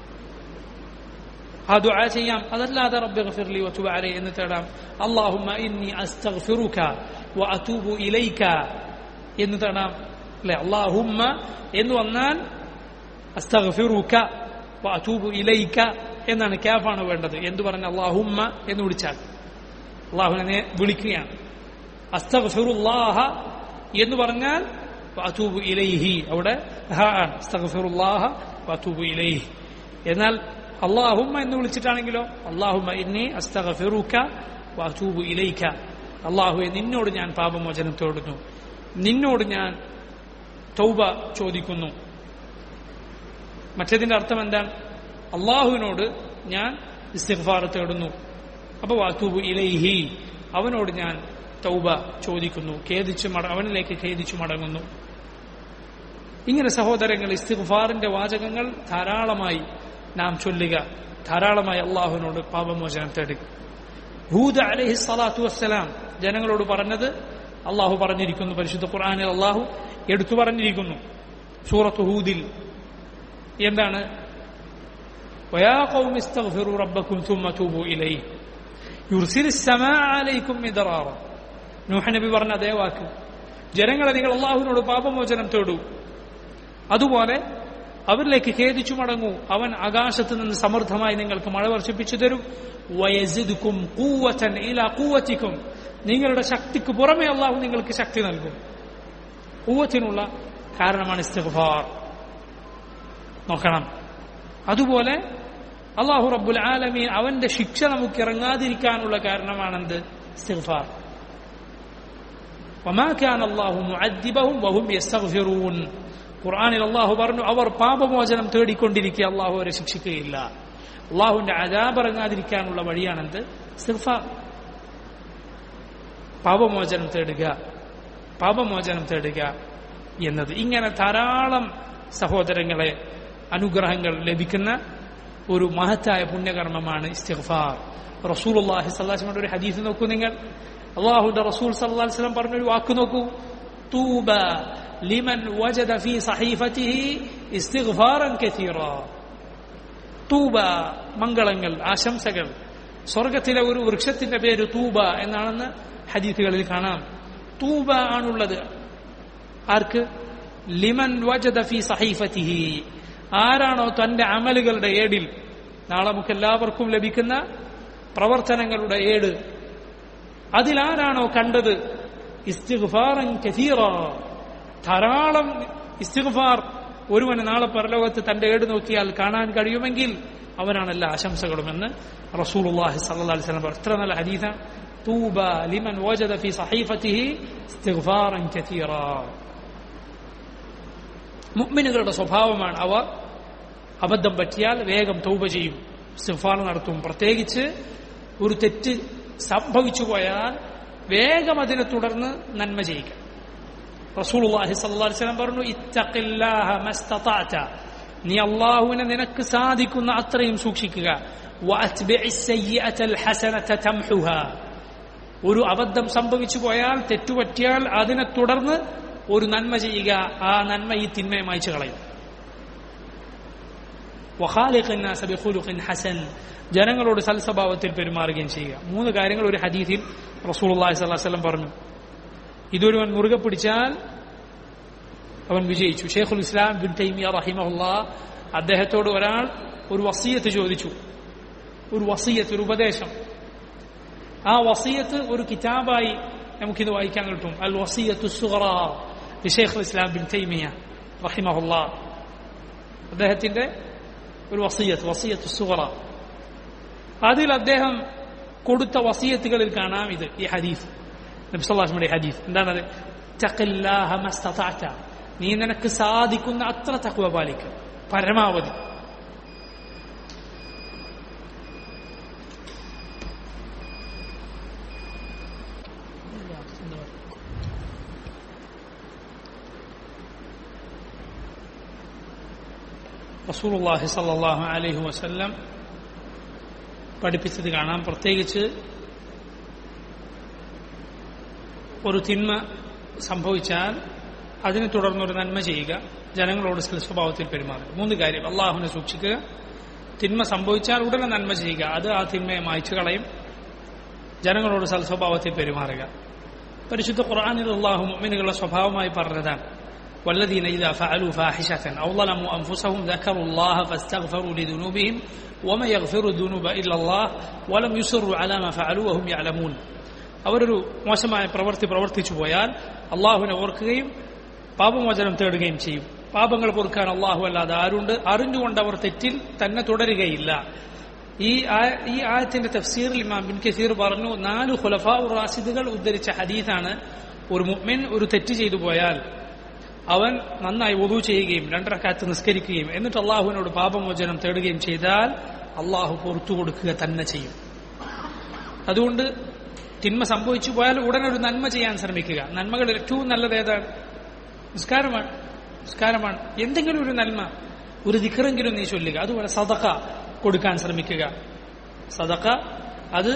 Speaker 1: هذا دعاء أيام هذا لا رب اغفر لي وتب علي إن ترام اللهم إني أستغفرك وأتوب إليك إن ترام لا اللهم إن ونال أستغفرك وأتوب إليك എന്നാണ് ക്യാഫാണ് വേണ്ടത് എന്തു പറഞ്ഞ അള്ളാഹുമ്മ എന്ന് വിളിച്ചാൽ അള്ളാഹുവിനെ വിളിക്കുകയാണ് അസ്തഗ്ഫിറുല്ലാഹ എന്ന് പറഞ്ഞാൽ വഅതൂബു ഇലൈഹി അവിടെ ഹ ആണ് അസ്തഗ്ഫിറുല്ലാഹ വഅതൂബു ഇലൈഹി എന്നാൽ അള്ളാഹുമ്മ എന്ന് വിളിച്ചിട്ടാണെങ്കിലോ അള്ളാഹുമ്മ ഇന്നി അസ്തഗ്ഫിറുക വഅതൂബു ഇലൈക അള്ളാഹുവെ നിന്നോട് ഞാൻ പാപമോചനം തേടുന്നു നിന്നോട് ഞാൻ തൗബ ചോദിക്കുന്നു മറ്റേതിന്റെ അർത്ഥം എന്താണ് അള്ളാഹുവിനോട് ഞാൻ ഇസ്തിഗ്ഫാർ തേടുന്നു അപ്പൊ വാത്തൂബ് ഇലൈഹി അവനോട് ഞാൻ തൗബ ചോദിക്കുന്നു ഖേദിച്ചു മട അവനിലേക്ക് ഖേദിച്ചു മടങ്ങുന്നു ഇങ്ങനെ സഹോദരങ്ങൾ ഇസ്തിഗ്ഫാറിന്റെ വാചകങ്ങൾ ധാരാളമായി നാം ചൊല്ലുക ധാരാളമായി അള്ളാഹുവിനോട് പാപമോചനം തേടുക ഹൂദ് അലഹി സ്വലാത്തു വസ്സലാം ജനങ്ങളോട് പറഞ്ഞത് അള്ളാഹു പറഞ്ഞിരിക്കുന്നു പരിശുദ്ധ ഖുർആാനിൽ അള്ളാഹു എടുത്തു പറഞ്ഞിരിക്കുന്നു സൂറത്ത് ഹൂദിൽ എന്താണ് ويا قوم استغفروا ربكم ثم توبوا إليه يرسل السماء عليكم مدرارا നൂഹ നബി പറഞ്ഞ അതേ വാക്ക് ജനങ്ങളെ നിങ്ങൾ അള്ളാഹുവിനോട് പാപമോചനം തേടൂ അതുപോലെ അവരിലേക്ക് ഖേദിച്ചു മടങ്ങൂ അവൻ ആകാശത്ത് നിന്ന് സമൃദ്ധമായി നിങ്ങൾക്ക് മഴ വർഷിപ്പിച്ചു തരും വയസിദുക്കും കൂവച്ചൻ ഇല കൂവച്ചിക്കും നിങ്ങളുടെ ശക്തിക്ക് പുറമെ അള്ളാഹു നിങ്ങൾക്ക് ശക്തി നൽകും കൂവത്തിനുള്ള കാരണമാണ് ഇസ്തിഗ്ഫാർ നോക്കണം അതുപോലെ അള്ളാഹു റബ്ബുൽ ആലമീൻ അവന്റെ ശിക്ഷ നമുക്ക് ഇറങ്ങാതിരിക്കാനുള്ള കാരണമാണെന്ത് ഇസ്തിഗ്ഫാർ وما كان الله معذبهم وهم يستغفرون ഖുർആനിൽ അള്ളാഹു പറഞ്ഞു അവർ പാപമോചനം തേടിക്കൊണ്ടിരിക്കുക അള്ളാഹു അവരെ ശിക്ഷിക്കുകയില്ല അള്ളാഹുവിന്റെ അജാബ് ഇറങ്ങാതിരിക്കാനുള്ള വഴിയാണെന്ത് ഇസ്തിഗ്ഫാർ പാപമോചനം തേടുക പാപമോചനം തേടുക എന്നത് ഇങ്ങനെ ധാരാളം സഹോദരങ്ങളെ അനുഗ്രഹങ്ങൾ ലഭിക്കുന്ന ഒരു മഹത്തായ പുണ്യകർമ്മമാണ് ഇസ്തിഗ്ഫാർ റസൂൽ അള്ളാഹി സല്ലാസ്മയുടെ ഒരു ഹദീസ് നോക്കൂ നിങ്ങൾ അള്ളാഹുന്റെ റസൂൽ സല്ലാ വസ്ലം പറഞ്ഞൊരു വാക്ക് നോക്കൂ തൂബ ലിമൻ വജദ ഫീ സഹീഫത്തിഹി ഇസ്തിഗ്ഫാറൻ കസീറ തൂബ മംഗളങ്ങൾ ആശംസകൾ സ്വർഗത്തിലെ ഒരു വൃക്ഷത്തിന്റെ പേര് തൂബ എന്നാണെന്ന് ഹദീസുകളിൽ കാണാം തൂബ ആണുള്ളത് ആർക്ക് ലിമൻ വജദ ഫീ സഹീഫത്തിഹി ആരാണോ തന്റെ അമലുകളുടെ ഏടിൽ നാളെ നമുക്ക് എല്ലാവർക്കും ലഭിക്കുന്ന പ്രവർത്തനങ്ങളുടെ ഏട് അതിലാരാണോ കണ്ടത് ഇസ്തിഗ്ഫാറൻ കസീറ ധാരാളം ഇസ്തിഗ്ഫാർ ഒരുവന് നാളെ പരലോകത്ത് തന്റെ ഏട് നോക്കിയാൽ കാണാൻ കഴിയുമെങ്കിൽ അവനാണ് എല്ലാ ആശംസകളുമെന്ന് റസൂലുള്ളാഹി സ്വല്ലല്ലാഹി അലൈഹി വസല്ലം എത്ര നല്ല ഹദീസ തൂബ ലിമൻ വജദ ഫീ സഹീഫത്തിഹി ഇസ്തിഗ്ഫാറൻ കസീറ മുഅ്മിനുകളുടെ സ്വഭാവമാണ് അവർ അബദ്ധം പറ്റിയാൽ വേഗം തൗബ ചെയ്യും ഇസ്തിഗ്ഫാർ നടത്തും പ്രത്യേകിച്ച് ഒരു തെറ്റ് സംഭവിച്ചു പോയാൽ വേഗം അതിനെ തുടർന്ന് നന്മ ചെയ്യുക റസൂലുള്ളാഹി സ്വല്ലല്ലാഹി അലൈഹി വസല്ലം പറഞ്ഞു ഇത്തഖില്ലാഹ മസ്തതഅത നീ അല്ലാഹുവിനെ നിനക്ക് സാധിക്കുന്ന അത്രയും സൂക്ഷിക്കുക വഅത്ബിഇ സയ്യിഅത അൽഹസനത തംഹുഹ ഒരു അബദ്ധം സംഭവിച്ചു പോയാൽ തെറ്റുപറ്റിയാൽ അതിനെ തുടർന്ന് ഒരു നന്മ ചെയ്യുക ആ നന്മ ഈ തിന്മയെ മായ്ച്ചു കളയും വഹാലിഖന്നാസ ബിഖുലുഖിൻ ഹസൻ ജനങ്ങളോട് സൽസ്വഭാവത്തിൽ പെരുമാറുകയും ചെയ്യുക മൂന്ന് കാര്യങ്ങൾ ഒരു ഹദീസിൽ റസൂലുള്ളാഹി സ്വല്ലല്ലാഹു അലൈഹി വസല്ലം പറഞ്ഞു ഇതൊരുവൻ മുറുകെ പിടിച്ചാൽ അവൻ വിജയിച്ചു ഷെയ്ഖുൽ ഇസ്ലാം ബിൻ തൈമിയ റഹിമഹുല്ല അദ്ദേഹത്തോട് ഒരാൾ ഒരു വസീയത്ത് ചോദിച്ചു ഒരു വസീയത്ത് ഒരു ഉപദേശം ആ വസീയത്ത് ഒരു കിതാബായി നമുക്കിത് വായിക്കാൻ കിട്ടും അൽ വസീയത്തു സുഹറ ഷെയ്ഖുൽ ഇസ്ലാം ബിൻ തൈമിയ റഹിമഹുല്ല അദ്ദേഹത്തിന്റെ ഒരു വസീയത്ത് വസീയത്ത് സുഹറ അതിൽ അദ്ദേഹം കൊടുത്ത വസീയത്തുകളിൽ കാണാം ഇത് ഈ ഹദീസ് നബ്സല്ലാസ്മയുടെ ഹദീസ് എന്താണത് തഖില്ലാഹ മസ്തതഅത നീ നിനക്ക് സാധിക്കുന്ന അത്ര തഖ്വ പാലിക്കുക പരമാവധി റസൂലുള്ളാഹി സല്ലല്ലാഹു അലൈഹി വസല്ലം പഠിപ്പിച്ചത് കാണാം പ്രത്യേകിച്ച് ഒരു തിന്മ സംഭവിച്ചാൽ അതിനെ തുടർന്നൊരു നന്മ ചെയ്യുക ജനങ്ങളോട് സ്വഭാവത്തിൽ പെരുമാറുക മൂന്ന് കാര്യം അള്ളാഹുവിനെ സൂക്ഷിക്കുക തിന്മ സംഭവിച്ചാൽ ഉടനെ നന്മ ചെയ്യുക അത് ആ തിന്മയെ മായ്ച്ചു കളയും ജനങ്ങളോട് സൽസ്വഭാവത്തിൽ പെരുമാറുക പരിശുദ്ധ ഖുർആാനിൽ അള്ളാഹു മുഅ്മിനുകളുടെ സ്വഭാവമായി പറഞ്ഞതാണ് والذين إذا فعلوا فاحشة أو ظلموا أنفسهم ذكروا الله فاستغفروا لذنوبهم وما يغفر الذنوب إلا الله ولم يصروا على ما فعلوا وهم يعلمون അവരൊരു മോശമായ പ്രവൃത്തി പ്രവർത്തിച്ചു പോയാൽ അള്ളാഹുവിനെ ഓർക്കുകയും പാപമോചനം തേടുകയും ചെയ്യും പാപങ്ങൾ പൊറുക്കാൻ അള്ളാഹു അല്ലാതെ ആരുണ്ട് അറിഞ്ഞുകൊണ്ട് അവർ തെറ്റിൽ തന്നെ തുടരുകയില്ല ഈ ഈ ആയത്തിന്റെ തഫ്സീറിൽ ഇമാം ബിൻ കസീർ പറഞ്ഞു നാല് ഖുലഫാ റാസിദുകൾ ഉദ്ധരിച്ച ഹദീസാണ് ഒരു മുഅ്മിൻ ഒരു തെറ്റ് ചെയ്തു പോയാൽ അവൻ നന്നായി ഒതു ചെയ്യുകയും രണ്ടരക്കാലത്ത് നിസ്കരിക്കുകയും എന്നിട്ട് അള്ളാഹുവിനോട് പാപമോചനം തേടുകയും ചെയ്താൽ അള്ളാഹു പുറത്തു കൊടുക്കുക തന്നെ ചെയ്യും അതുകൊണ്ട് തിന്മ സംഭവിച്ചു പോയാൽ ഉടനെ ഒരു നന്മ ചെയ്യാൻ ശ്രമിക്കുക നന്മകളിൽ ഏറ്റവും നല്ലത് ഏതാണ് നിസ്കാരമാണ് നിസ്കാരമാണ് എന്തെങ്കിലും ഒരു നന്മ ഒരു ദിക്കറെങ്കിലും നീ ചൊല്ലുക അതുപോലെ സദക്ക കൊടുക്കാൻ ശ്രമിക്കുക സദക്ക അത്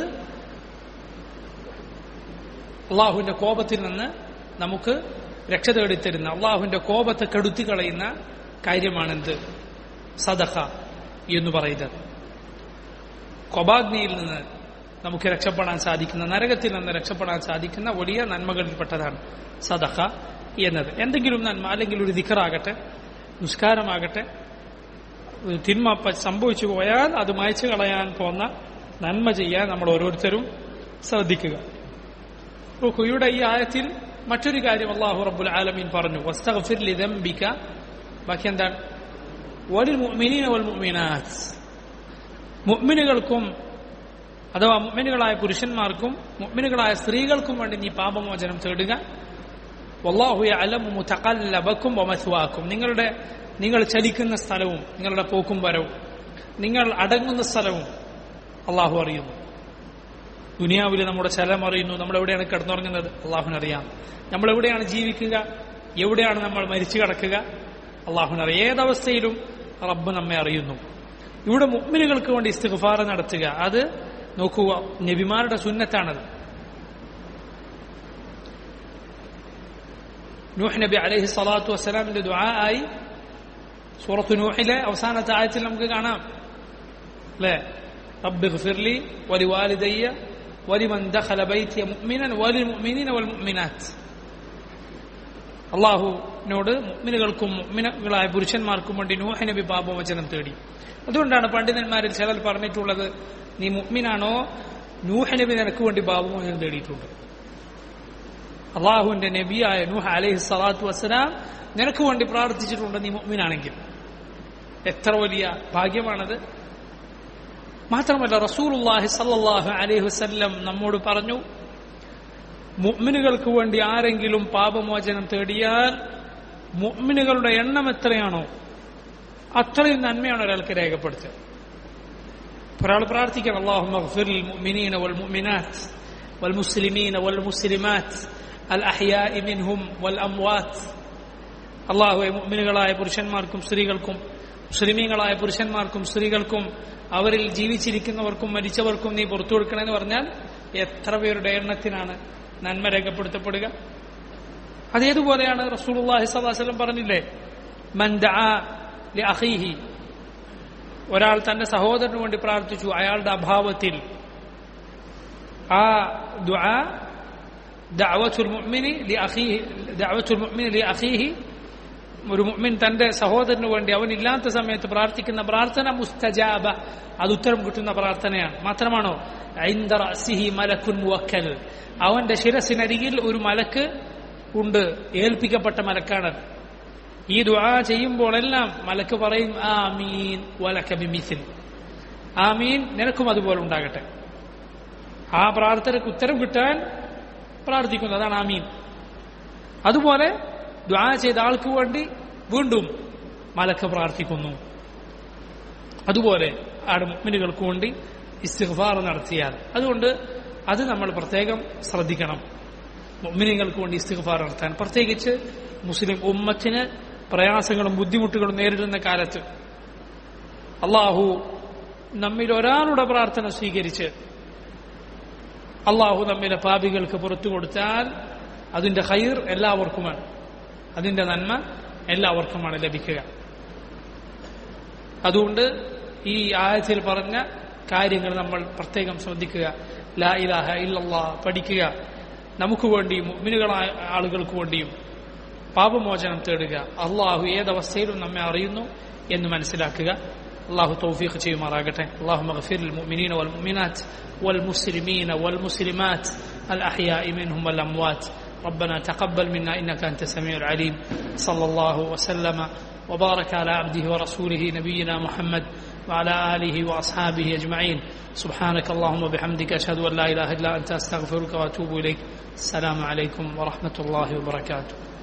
Speaker 1: അള്ളാഹുവിന്റെ കോപത്തിൽ നിന്ന് നമുക്ക് രക്ഷ തേടിത്തരുന്ന അള്ളാഹുവിന്റെ കോപത്തെ കെടുത്തി കളയുന്ന കാര്യമാണെന്ത് സദഖ എന്ന് പറയുന്നത് കൊബാഗ്നിയിൽ നിന്ന് നമുക്ക് രക്ഷപ്പെടാൻ സാധിക്കുന്ന നരകത്തിൽ നിന്ന് രക്ഷപ്പെടാൻ സാധിക്കുന്ന വലിയ നന്മകളിൽപ്പെട്ടതാണ് സദഖ എന്നത് എന്തെങ്കിലും നന്മ അല്ലെങ്കിൽ ഒരു ദിക്കറാകട്ടെ നിസ്കാരമാകട്ടെ തിന്മ സംഭവിച്ചു പോയാൽ അത് മായ്ച്ചു കളയാൻ പോന്ന നന്മ ചെയ്യാൻ നമ്മൾ ഓരോരുത്തരും ശ്രദ്ധിക്കുക റുഖുയുടെ ഈ ആയത്തിൽ മറ്റൊരു കാര്യം അള്ളാഹു റബ്ബുൽ ആലമീൻ പറഞ്ഞു വസ്തഗ്ഫിർ ലിദംബിക ബാക്കി എന്താണ് വലിൽ മുഅ്മിനീന വൽ മുഅ്മിനാത്ത് മുഅ്മിനുകൾക്കും അഥവാ മുഅ്മിനുകളായ പുരുഷന്മാർക്കും മുഅ്മിനുകളായ സ്ത്രീകൾക്കും വേണ്ടി നീ പാപമോചനം തേടുക വല്ലാഹു യഅലമു മുതഖല്ലബക്കും വമസ്വാക്കും നിങ്ങളുടെ നിങ്ങൾ ചലിക്കുന്ന സ്ഥലവും നിങ്ങളുടെ പോക്കും വരവും നിങ്ങൾ അടങ്ങുന്ന സ്ഥലവും അള്ളാഹു അറിയുന്നു ദുനിയാവിൽ നമ്മുടെ ചലം അറിയുന്നു നമ്മൾ എവിടെയാണ് കിടന്നുറങ്ങുന്നത് അള്ളാഹുനറിയാം നമ്മൾ എവിടെയാണ് ജീവിക്കുക എവിടെയാണ് നമ്മൾ മരിച്ചു കിടക്കുക അള്ളാഹുനറിയാം ഏതവസ്ഥയിലും റബ്ബ് നമ്മെ അറിയുന്നു ഇവിടെ മുഗ്മിനുകൾക്ക് വേണ്ടി ഇസ്തിഗ്ഫാർ നടത്തുക അത് നോക്കുക നബിമാരുടെ സുന്നത്താണത് നൂഹ് നബി അലൈഹി സ്വലാത്തു വസ്സലാമിന്റെ ദുആ ആയി സൂറത്ത് നൂഹിലെ അവസാനത്തെ ആയത്തിൽ നമുക്ക് കാണാം അല്ലേ റബ്ബ് ഗഫിർലി വലിവാലിദയ്യ വലിമൻ ദഖല ബൈത്തിയ മുഅ്മിനൻ വലിൽമുഅ്മിനീന വൽമുഅ്മിനാത്ത് അള്ളാഹുവിനോട് മുഅ്മിനുകൾക്കും മുഅ്മിനുകളായ പുരുഷന്മാർക്കും വേണ്ടി നൂഹ നബി പാപവചനം തേടി അതുകൊണ്ടാണ് പണ്ഡിതന്മാരിൽ ചിലർ പറഞ്ഞിട്ടുള്ളത് നീ മുഅ്മിനാണോ നൂഹ നബി നിനക്ക് വേണ്ടി പാപമോചനം തേടിയിട്ടുണ്ട് അള്ളാഹുവിന്റെ നബിയായ നൂഹ അലൈഹി സ്വലാത്തു വസ്സലാം നിനക്ക് വേണ്ടി പ്രാർത്ഥിച്ചിട്ടുണ്ട് നീ മുഅ്മിനാണെങ്കിൽ എത്ര വലിയ ഭാഗ്യമാണത് മാത്രമല്ല റസൂലുള്ളാഹി സല്ലല്ലാഹു അലൈഹി വസല്ലം നമ്മോട് പറഞ്ഞു മുഅ്മിനുകൾക്ക് വേണ്ടി ആരെങ്കിലും പാപമോചനം തേടിയാൽ മുഅ്മിനുകളുടെ എണ്ണം എത്രയാണോ അത്രയും നന്മയാണ് ഒരാൾക്ക് രേഖപ്പെടുത്തുക ഒരാൾ പ്രാർത്ഥിക്കണം അള്ളാഹു മഗ്ഫിർ ലിൽ മുഅ്മിനീന വൽ മുഅ്മിനാത്ത് വൽ മുസ്ലിമീന വൽ മുസ്ലിമാത്ത് അൽ അഹ്യാഇ മിൻഹും വൽ അംവാത്ത് അള്ളാഹുവെ മുഅ്മിനുകളായ പുരുഷന്മാർക്കും സ്ത്രീകൾക്കും മുസ്ലിമീങ്ങളായ പുരുഷന്മാർക്കും സ്ത്രീകൾക്കും അവരിൽ ജീവിച്ചിരിക്കുന്നവർക്കും മരിച്ചവർക്കും നീ പുറത്തു കൊടുക്കണമെന്ന് പറഞ്ഞാൽ എത്ര പേരുടെ എണ്ണത്തിനാണ് നന്മ രേഖപ്പെടുത്തപ്പെടുക അതേതുപോലെയാണ് റസൂലുള്ളാഹി സ്വല്ലല്ലാഹു അലൈഹി വസല്ലം പറഞ്ഞില്ലേ മൻ ദആ ലി അഖീഹി ഒരാൾ തന്റെ സഹോദരന് വേണ്ടി പ്രാർത്ഥിച്ചു അയാളുടെ അഭാവത്തിൽ ആ ദുആ ദഅവത്തുൽ മുഅ്മിനി ലി അഖീഹി ദഅവത്തുൽ മുഅ്മിനി ലി അഖീഹി ഒരു മുഅ്മിൻ തന്റെ സഹോദരന് വേണ്ടി അവൻ ഇല്ലാത്ത സമയത്ത് പ്രാർത്ഥിക്കുന്ന പ്രാർത്ഥന മുസ്തജാബ അത് ഉത്തരം കിട്ടുന്ന പ്രാർത്ഥനയാണ് മാത്രമാണോ ഐന്ദ റഅസിഹി മലക്കുൻ മുവക്കൽ അവന്റെ ശിരസിനരികിൽ ഒരു മലക്ക് ഉണ്ട് ഏൽപ്പിക്കപ്പെട്ട മലക്കാണത് ഈ ദുആ ചെയ്യുമ്പോഴെല്ലാം മലക്ക് പറയും ആമീൻ വലക ബിമിസിൽ ആമീൻ നിനക്കും അതുപോലെ ഉണ്ടാകട്ടെ ആ പ്രാർത്ഥനയ്ക്ക് ഉത്തരം കിട്ടാൻ പ്രാർത്ഥിക്കുന്നു അതാണ് ആമീൻ അതുപോലെ ദ്വാ ചെയ്ത ആൾക്ക് വേണ്ടി വീണ്ടും മലക്ക് പ്രാർത്ഥിക്കുന്നു അതുപോലെ ആടെ മുഗ്മിനുകൾക്ക് വേണ്ടി ഇസ്തിഗ്ഫാർ നടത്തിയാൽ അതുകൊണ്ട് അത് നമ്മൾ പ്രത്യേകം ശ്രദ്ധിക്കണം മുഗ്മിനുകൾക്ക് വേണ്ടി ഇസ്തിഗ്ഫാർ നടത്താൻ പ്രത്യേകിച്ച് മുസ്ലിം ഉമ്മത്തിന് പ്രയാസങ്ങളും ബുദ്ധിമുട്ടുകളും നേരിടുന്ന കാലത്ത് അള്ളാഹു നമ്മിൽ ഒരാളുടെ പ്രാർത്ഥന സ്വീകരിച്ച് അള്ളാഹു നമ്മിലെ പാപികൾക്ക് പുറത്തു കൊടുത്താൽ അതിന്റെ ഹൈർ എല്ലാവർക്കുമാണ് അതിന്റെ നന്മ എല്ലാവർക്കുമാണ് ലഭിക്കുക അതുകൊണ്ട് ഈ ആയത്തിൽ പറഞ്ഞ കാര്യങ്ങൾ നമ്മൾ പ്രത്യേകം ശ്രദ്ധിക്കുക ലാ ഇലാഹ ഇല്ലല്ലാ പഠിക്കുക നമുക്ക് വേണ്ടിയും മുഅ്മിനുകളായ ആളുകൾക്ക് വേണ്ടിയും പാപമോചനം തേടുക അള്ളാഹു ഏതവസ്ഥയിലും നമ്മെ അറിയുന്നു എന്ന് മനസ്സിലാക്കുക الله توفيق ചെയ്യുമാ راغته اللهم اغفر للمؤمنين والمؤمنات والمسلمين والمسلمات الأحياء منهم والأموات ربنا تقبل منا إنك أنت السميع العليم صلى الله وسلم وبارك على عبده ورسوله نبينا محمد وعلى آله وأصحابه أجمعين سبحانك اللهم وبحمدك أشهد أن لا إله إلا أنت أستغفرك وأتوب إليك السلام عليكم ورحمة الله وبركاته